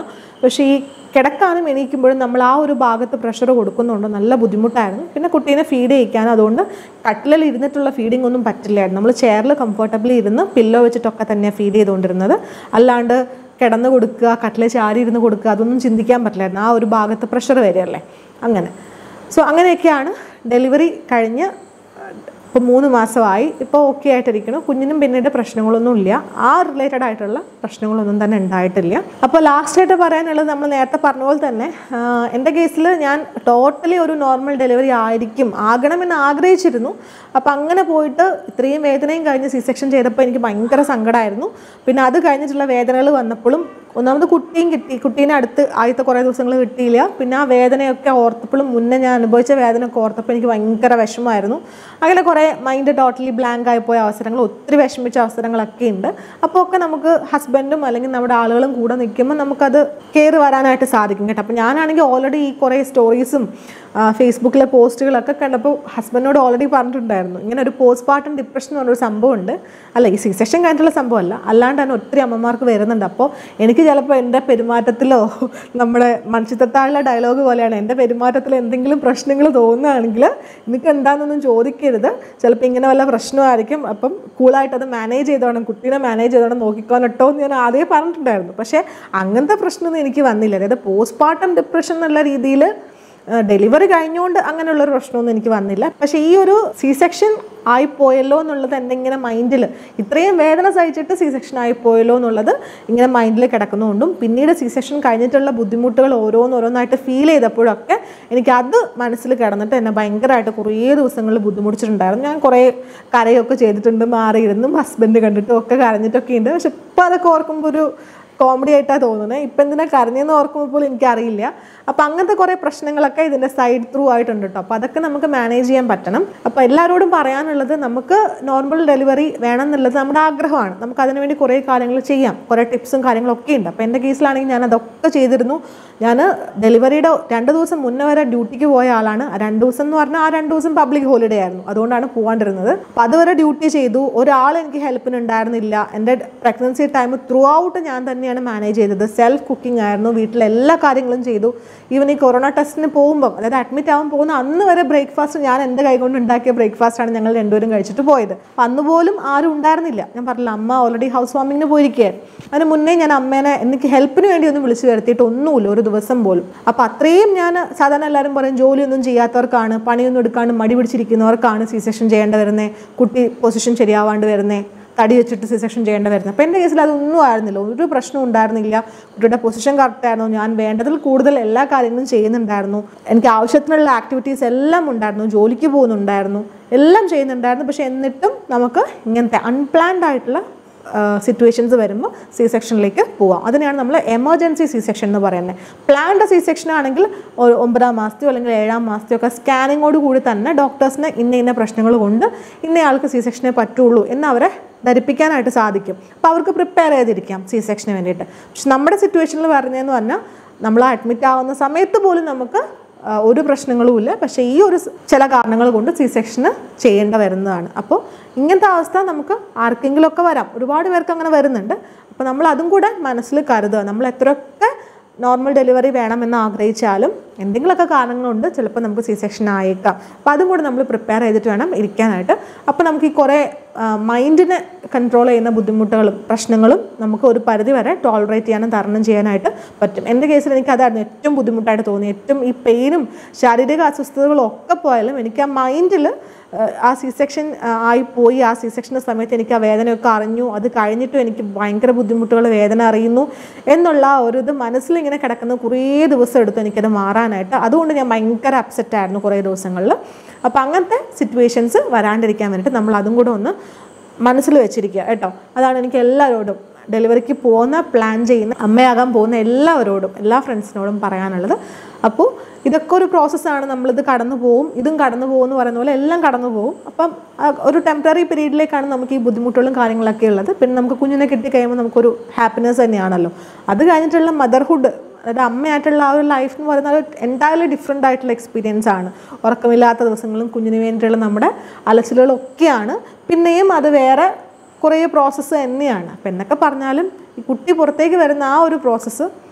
പക്ഷേ ഈ കിടക്കാനും എണീക്കുമ്പോഴും നമ്മൾ ആ ഒരു ഭാഗത്ത് പ്രഷർ കൊടുക്കുന്നുണ്ട് നല്ല ബുദ്ധിമുട്ടായിരുന്നു പിന്നെ കുട്ടീനെ ഫീഡ് ചെയ്യിക്കാൻ അതുകൊണ്ട് കട്ടിലിൽ ഇരുന്നിട്ടുള്ള ഫീഡിംഗ് ഒന്നും പറ്റില്ലായിരുന്നു നമ്മൾ ചെയറിൽ കംഫർട്ടബിളി ഇരുന്ന് പില്ലോ വെച്ചിട്ടൊക്കെ തന്നെയാണ് ഫീഡ് ചെയ്തുകൊണ്ടിരുന്നത് അല്ലാണ്ട് കിടന്ന് കൊടുക്കുക കട്ടിലെ ചാരി ഇരുന്ന് കൊടുക്കുക അതൊന്നും ചിന്തിക്കാൻ പറ്റില്ലായിരുന്നു ആ ഒരു ഭാഗത്ത് പ്രഷർ വരികയല്ലേ അങ്ങനെ സോ അങ്ങനെയൊക്കെയാണ് ഡെലിവറി കഴിഞ്ഞ് ഇപ്പോൾ മൂന്ന് മാസമായി ഇപ്പോൾ ഓക്കെ ആയിട്ടിരിക്കണം കുഞ്ഞിനും പിന്നീട് പ്രശ്നങ്ങളൊന്നും ഇല്ല ആ റിലേറ്റഡ് ആയിട്ടുള്ള പ്രശ്നങ്ങളൊന്നും തന്നെ ഉണ്ടായിട്ടില്ല അപ്പോൾ ലാസ്റ്റായിട്ട് പറയാനുള്ളത് നമ്മൾ നേരത്തെ പറഞ്ഞ പോലെ തന്നെ ആഹ് എൻ്റെ കേസിൽ ഞാൻ ടോട്ടലി ഒരു നോർമൽ ഡെലിവറി ആയിരിക്കും ആകണമെന്ന് ആഗ്രഹിച്ചിരുന്നു അപ്പോൾ അങ്ങനെ പോയിട്ട് ഇത്രയും വേദനയും കഴിഞ്ഞ് സി സെക്ഷൻ ചെയ്തപ്പോൾ എനിക്ക് ഭയങ്കര സങ്കടമായിരുന്നു പിന്നെ അത് കഴിഞ്ഞിട്ടുള്ള വേദനകൾ വന്നപ്പോഴും ഒന്നാമത് കുട്ടിയും കിട്ടി കുട്ടീനെ അടുത്ത് ആദ്യത്തെ കുറേ ദിവസങ്ങൾ കിട്ടിയില്ല പിന്നെ ആ വേദനയൊക്കെ ഓർത്തപ്പോഴും മുന്നേ ഞാൻ അനുഭവിച്ച വേദനയൊക്കെ ഓർത്തപ്പോൾ എനിക്ക് ഭയങ്കര വിഷമമായിരുന്നു അങ്ങനെ കുറേ മൈൻഡ് ടോട്ടലി ബ്ലാങ്ക് ആയിപ്പോയ അവസരങ്ങൾ ഒത്തിരി വിഷമിച്ച അവസരങ്ങളൊക്കെ ഉണ്ട് അപ്പോൾ ഒക്കെ നമുക്ക് ഹസ്ബൻഡും അല്ലെങ്കിൽ നമ്മുടെ ആളുകളും കൂടെ നിൽക്കുമ്പോൾ നമുക്കത് കയറി വരാനായിട്ട് സാധിക്കും കേട്ടോ അപ്പോൾ ഞാനാണെങ്കിൽ ഓൾറെഡി ഈ കുറേ സ്റ്റോറീസും ഫേസ്ബുക്കിലെ പോസ്റ്റുകളൊക്കെ കണ്ടപ്പോൾ ഹസ്ബൻഡിനോട് ഓൾറെഡി പറഞ്ഞിട്ടുണ്ടായിരുന്നു ഇങ്ങനെ ഒരു പോസ്റ്റ് പാർട്ടം ഡിപ്രഷൻ എന്ന് പറഞ്ഞൊരു സംഭവമുണ്ട് അല്ല ഈ സി സെഷൻ കഴിഞ്ഞിട്ടുള്ള സംഭവമല്ല അല്ലാണ്ട് തന്നെ ഒത്തിരി അമ്മമാർക്ക് വരുന്നുണ്ട് അപ്പോൾ എനിക്ക് ചിലപ്പോൾ എൻ്റെ പെരുമാറ്റത്തിലോ നമ്മുടെ മനുഷ്യത്താഴുള്ള ഡയലോഗ് പോലെയാണ് എൻ്റെ പെരുമാറ്റത്തിൽ എന്തെങ്കിലും പ്രശ്നങ്ങൾ തോന്നുകയാണെങ്കിൽ എനിക്ക് എന്താണെന്നൊന്നും ചോദിക്കരുത് ചിലപ്പോൾ ഇങ്ങനെ വല്ല പ്രശ്നമായിരിക്കും അപ്പം കൂളായിട്ട് അത് മാനേജ് ചെയ്തോണം കുട്ടീനെ മാനേജ് ചെയ്തോണം നോക്കിക്കോനട്ടോ എന്ന് ഞാൻ ആദ്യമേ പറഞ്ഞിട്ടുണ്ടായിരുന്നു പക്ഷേ അങ്ങനത്തെ പ്രശ്നമൊന്നും എനിക്ക് വന്നില്ല അതായത് പോസ്റ്റ് പാർട്ടം ഡിപ്രഷൻ എന്നുള്ള രീതിയിൽ ഡെലിവറി കഴിഞ്ഞുകൊണ്ട് അങ്ങനെയുള്ളൊരു പ്രശ്നമൊന്നും എനിക്ക് വന്നില്ല പക്ഷേ ഈ ഒരു സി സെക്ഷൻ ആയിപ്പോയല്ലോ എന്നുള്ളത് എൻ്റെ ഇങ്ങനെ മൈൻഡിൽ ഇത്രയും വേദന സഹിച്ചിട്ട് സി സെക്ഷൻ ആയിപ്പോയല്ലോ എന്നുള്ളത് ഇങ്ങനെ മൈൻഡിൽ കിടക്കുന്നതുകൊണ്ടും പിന്നീട് സി സെക്ഷൻ കഴിഞ്ഞിട്ടുള്ള ബുദ്ധിമുട്ടുകൾ ഓരോന്നോരോന്നായിട്ട് ഫീൽ ചെയ്തപ്പോഴൊക്കെ എനിക്ക് അത് മനസ്സിൽ കിടന്നിട്ട് എന്നെ ഭയങ്കരമായിട്ട് കുറേ ദിവസങ്ങളിൽ ബുദ്ധിമുട്ടിച്ചിട്ടുണ്ടായിരുന്നു ഞാൻ കുറേ കരയൊക്കെ ചെയ്തിട്ടുണ്ട് മാറിയിരുന്നും ഹസ്ബൻഡ് കണ്ടിട്ടും ഒക്കെ കരഞ്ഞിട്ടൊക്കെ ഉണ്ട് പക്ഷെ ഇപ്പം അതൊക്കെ ഓർക്കുമ്പോൾ ഒരു കോമഡി ആയിട്ടാണ് തോന്നുന്നത് ഇപ്പം എന്തിനാ കരഞ്ഞെന്ന് ഓർക്കുമ്പോൾ പോലും എനിക്കറിയില്ല അപ്പം അങ്ങനത്തെ കുറേ പ്രശ്നങ്ങളൊക്കെ ഇതിൻ്റെ സൈഡ് ത്രൂ ആയിട്ടുണ്ട് കേട്ടോ അപ്പോൾ അതൊക്കെ നമുക്ക് മാനേജ് ചെയ്യാൻ പറ്റണം അപ്പോൾ എല്ലാവരോടും പറയാനുള്ളത് നമുക്ക് നോർമൽ ഡെലിവറി വേണം എന്നുള്ളത് നമ്മുടെ ആഗ്രഹമാണ് നമുക്ക് അതിനുവേണ്ടി കുറേ കാര്യങ്ങൾ ചെയ്യാം കുറേ ടിപ്സും കാര്യങ്ങളൊക്കെ ഉണ്ട് അപ്പോൾ എൻ്റെ കേസിലാണെങ്കിൽ ഞാൻ അതൊക്കെ ചെയ്തിരുന്നു ഞാൻ ഡെലിവറിയുടെ രണ്ട് ദിവസം മുന്നേ വരെ ഡ്യൂട്ടിക്ക് പോയ ആളാണ് ആ രണ്ട് ദിവസം എന്ന് പറഞ്ഞാൽ ആ രണ്ട് ദിവസം പബ്ലിക് ഹോളിഡേ ആയിരുന്നു അതുകൊണ്ടാണ് പോകാണ്ടിരുന്നത് അപ്പം അതുവരെ ഡ്യൂട്ടി ചെയ്തു ഒരാൾ എനിക്ക് ഹെൽപ്പിന് ഉണ്ടായിരുന്നില്ല എൻ്റെ പ്രഗ്നൻസി ടൈം ത്രൂ ഔട്ട് ഞാൻ തന്നെയാണ് മാനേജ് ചെയ്തത് സെൽഫ് കുക്കിംഗ് ആയിരുന്നു വീട്ടിലെ എല്ലാ കാര്യങ്ങളും ചെയ്തു ഈവൻ ഈ കൊറോണ ടെസ്റ്റിന് പോകുമ്പോൾ അതായത് അഡ്മിറ്റ് ആവാൻ പോകുന്ന അന്ന് വരെ ബ്രേക്ക്ഫാസ്റ്റ് ഞാൻ എൻ്റെ കൈകൊണ്ട് ഉണ്ടാക്കിയ ബ്രേക്ക്ഫാസ്റ്റാണ് ഞങ്ങൾ രണ്ടുപേരും കഴിച്ചിട്ട് പോയത് അപ്പം അന്ന് പോലും ആരും ഉണ്ടായിരുന്നില്ല ഞാൻ പറഞ്ഞില്ല അമ്മ ഓൾറെഡി ഹൗസ് വാമിങ്ങിന് പോയിരിക്കുകയായിരുന്നു അതിന് മുന്നേ ഞാൻ അമ്മേനെ എനിക്ക് ഹെൽപ്പിന് വേണ്ടി ഒന്നും വിളിച്ചു വരുത്തിയിട്ട് ഒന്നുമില്ല ഒരു ദിവസം പോലും അപ്പം അത്രയും ഞാൻ സാധാരണ എല്ലാവരും പറയും ജോലിയൊന്നും ചെയ്യാത്തവർക്കാണ് പണിയൊന്നും എടുക്കാണ്ട് മടി പിടിച്ചിരിക്കുന്നവർക്കാണ് സി സെഷൻ ചെയ്യേണ്ടി വരുന്നത് കുട്ടി പൊസിഷൻ ശരിയാവാണ്ട് വരുന്നത് തടി വെച്ചിട്ട് സി സെക്ഷൻ ചെയ്യേണ്ടി വരുന്നത് അപ്പോൾ എൻ്റെ കേസിൽ അതൊന്നും ആയിരുന്നില്ല ഒരു പ്രശ്നവും ഉണ്ടായിരുന്നില്ല കുട്ടിയുടെ പൊസിഷൻ കറക്റ്റ് ആയിരുന്നു ഞാൻ വേണ്ടതിൽ കൂടുതൽ എല്ലാ കാര്യങ്ങളും ചെയ്യുന്നുണ്ടായിരുന്നു എനിക്ക് ആവശ്യത്തിനുള്ള ആക്ടിവിറ്റീസ് എല്ലാം ഉണ്ടായിരുന്നു ജോലിക്ക് പോകുന്നുണ്ടായിരുന്നു എല്ലാം ചെയ്യുന്നുണ്ടായിരുന്നു പക്ഷേ എന്നിട്ടും നമുക്ക് ഇങ്ങനത്തെ അൺപ്ലാൻഡ് ആയിട്ടുള്ള സിറ്റുവേഷൻസ് വരുമ്പോൾ സി സെക്ഷനിലേക്ക് പോവാം അതിനെയാണ് നമ്മൾ എമർജൻസി സി സെക്ഷൻ എന്ന് പറയുന്നത് പ്ലാൻഡ് സി സെക്ഷൻ ആണെങ്കിൽ ഒരു ഒമ്പതാം മാസത്തെയോ അല്ലെങ്കിൽ ഏഴാം മാസത്തെയോ ഒക്കെ സ്കാനിങ്ങോട് കൂടി തന്നെ ഡോക്ടേഴ്സിന് ഇന്ന ഇന്ന പ്രശ്നങ്ങൾ കൊണ്ട് ഇന്നയാൾക്ക് സി സെക്ഷനെ പറ്റുള്ളൂ എന്ന് അവരെ ധരിപ്പിക്കാനായിട്ട് സാധിക്കും അപ്പോൾ അവർക്ക് പ്രിപ്പയർ ചെയ്തിരിക്കാം സി സെക്ഷന് വേണ്ടിയിട്ട് പക്ഷെ നമ്മുടെ സിറ്റുവേഷനിൽ പറഞ്ഞതെന്ന് പറഞ്ഞാൽ നമ്മൾ അഡ്മിറ്റ് ആവുന്ന സമയത്ത് പോലും നമുക്ക് ആ, ഒരു പ്രശ്നങ്ങളും ഇല്ല പക്ഷേ ഈ ഒരു സ് ചില കാരണങ്ങൾ കൊണ്ട് സി സെക്ഷന് ചെയ്യേണ്ട വരുന്നതാണ് അപ്പോൾ ഇങ്ങനത്തെ അവസ്ഥ നമുക്ക് ആർക്കെങ്കിലുമൊക്കെ വരാം ഒരുപാട് പേർക്ക് അങ്ങനെ വരുന്നുണ്ട് അപ്പോൾ നമ്മൾ അതും കൂടെ മനസ്സിൽ കരുതുക നമ്മൾ എത്രയൊക്കെ നോർമൽ ഡെലിവറി വേണമെന്ന് ആഗ്രഹിച്ചാലും എന്തെങ്കിലുമൊക്കെ കാരണങ്ങളുണ്ട് ചിലപ്പോൾ നമുക്ക് സി സെക്ഷൻ ആയേക്കാം അപ്പോൾ അതും കൂടെ നമ്മൾ പ്രിപ്പയർ ചെയ്തിട്ട് വേണം ഇരിക്കാനായിട്ട് അപ്പോൾ നമുക്ക് ഈ കുറേ മൈൻഡിനെ കൺട്രോൾ ചെയ്യുന്ന ബുദ്ധിമുട്ടുകളും പ്രശ്നങ്ങളും നമുക്ക് ഒരു പരിധി വരെ ടോളറേറ്റ് ചെയ്യാനും തരണം ചെയ്യാനായിട്ട് പറ്റും എൻ്റെ കേസിൽ എനിക്ക് അതായിരുന്നു ഏറ്റവും ബുദ്ധിമുട്ടായിട്ട് തോന്നി ഏറ്റവും ഈ പെയിനും ശാരീരിക അസ്വസ്ഥതകളും ഒക്കെ പോയാലും എനിക്ക് ആ മൈൻഡിൽ ആ സി സെക്ഷൻ ആയിപ്പോയി ആ സി സെക്ഷൻ്റെ സമയത്ത് എനിക്ക് ആ വേദനയൊക്കെ അറിഞ്ഞു അത് കഴിഞ്ഞിട്ടും എനിക്ക് ഭയങ്കര ബുദ്ധിമുട്ടുകൾ വേദന അറിയുന്നു എന്നുള്ള ആ ഒരു ഇത് മനസ്സിലിങ്ങനെ കിടക്കുന്ന കുറേ ദിവസം എടുത്തു എനിക്കത് മാറാനായിട്ട് അതുകൊണ്ട് ഞാൻ ഭയങ്കര അപ്സെറ്റ് ആയിരുന്നു കുറേ ദിവസങ്ങളിൽ അപ്പോൾ അങ്ങനത്തെ സിറ്റുവേഷൻസ് വരാണ്ടിരിക്കാൻ വേണ്ടിയിട്ട് നമ്മൾ അതും കൂടെ ഒന്ന് മനസ്സിൽ വെച്ചിരിക്കുക കേട്ടോ അതാണ് എനിക്ക് എല്ലാവരോടും ഡെലിവറിക്ക് പോകുന്ന പ്ലാൻ ചെയ്യുന്ന അമ്മയാകാൻ പോകുന്ന എല്ലാവരോടും എല്ലാ ഫ്രണ്ട്സിനോടും പറയാനുള്ളത് അപ്പോൾ ഇതൊക്കെ ഒരു പ്രോസസ്സാണ് നമ്മളിത് കടന്നു പോകും ഇതും കടന്നു പോകും എന്ന് പറയുന്ന പോലെ എല്ലാം കടന്നു പോകും അപ്പം ആ ഒരു ടെമ്പററി പീരീഡിലേക്കാണ് നമുക്ക് ഈ ബുദ്ധിമുട്ടുകളും കാര്യങ്ങളൊക്കെ ഉള്ളത് പിന്നെ നമുക്ക് കുഞ്ഞിനെ കിട്ടി കഴിയുമ്പോൾ നമുക്കൊരു ഹാപ്പിനെസ് തന്നെയാണല്ലോ അത് കഴിഞ്ഞിട്ടുള്ള മദർഹുഡ് അതായത് അമ്മയായിട്ടുള്ള ആ ഒരു ലൈഫ് എന്ന് പറയുന്നത് ഒരു എൻറ്റയർലി ഡിഫറെൻ്റ് ആയിട്ടുള്ള എക്സ്പീരിയൻസ് ആണ് ഉറക്കമില്ലാത്ത ദിവസങ്ങളും കുഞ്ഞിന് വേണ്ടിയിട്ടുള്ള നമ്മുടെ അലച്ചിലുകളൊക്കെയാണ് പിന്നെയും അത് വേറെ കുറേ പ്രോസസ്സ് തന്നെയാണ് അപ്പം എന്നൊക്കെ പറഞ്ഞാലും ഈ കുട്ടി പുറത്തേക്ക് വരുന്ന ആ ഒരു പ്രോസസ്സ്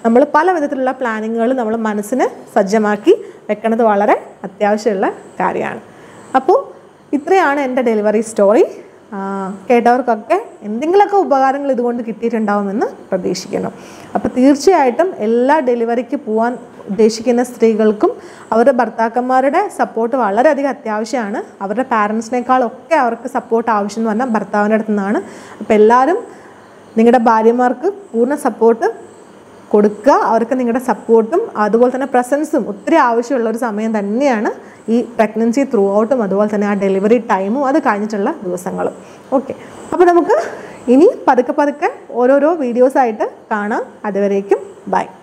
നമ്മൾ പല വിധത്തിലുള്ള പ്ലാനിങ്ങുകൾ നമ്മൾ മനസ്സിന് സജ്ജമാക്കി വെക്കണത് വളരെ അത്യാവശ്യമുള്ള കാര്യമാണ് അപ്പോൾ ഇത്രയാണ് എൻ്റെ ഡെലിവറി സ്റ്റോറി ആ, കേട്ടവർക്കൊക്കെ എന്തെങ്കിലുമൊക്കെ ഉപകാരങ്ങൾ ഇതുകൊണ്ട് കിട്ടിയിട്ടുണ്ടാവുമെന്ന് പ്രതീക്ഷിക്കുന്നു അപ്പോൾ തീർച്ചയായിട്ടും എല്ലാ ഡെലിവറിക്ക് പോകാൻ ഉദ്ദേശിക്കുന്ന സ്ത്രീകൾക്കും അവരുടെ ഭർത്താക്കന്മാരുടെ സപ്പോർട്ട് വളരെയധികം അത്യാവശ്യമാണ് അവരുടെ പാരൻസിനേക്കാളൊക്കെ അവർക്ക് സപ്പോർട്ട് ആവശ്യം എന്ന് പറഞ്ഞാൽ ഭർത്താവിൻ്റെ അടുത്ത് നിന്നാണ് അപ്പോൾ എല്ലാവരും നിങ്ങളുടെ ഭാര്യമാർക്ക് പൂർണ്ണ സപ്പോർട്ട് കൊടുക്കുക അവർക്ക് നിങ്ങളുടെ സപ്പോർട്ടും അതുപോലെ തന്നെ പ്രസൻസും ഒത്തിരി ആവശ്യമുള്ള ഒരു സമയം തന്നെയാണ് ഈ പ്രഗ്നൻസി ത്രൂ ഔട്ടും അതുപോലെ തന്നെ ആ ഡെലിവറി ടൈമും അത് കഴിഞ്ഞിട്ടുള്ള ദിവസങ്ങളും ഓക്കെ അപ്പോൾ നമുക്ക് ഇനി പതുക്കെ പതുക്കെ ഓരോരോ വീഡിയോസായിട്ട് കാണാം അതുവരേക്കും ബൈ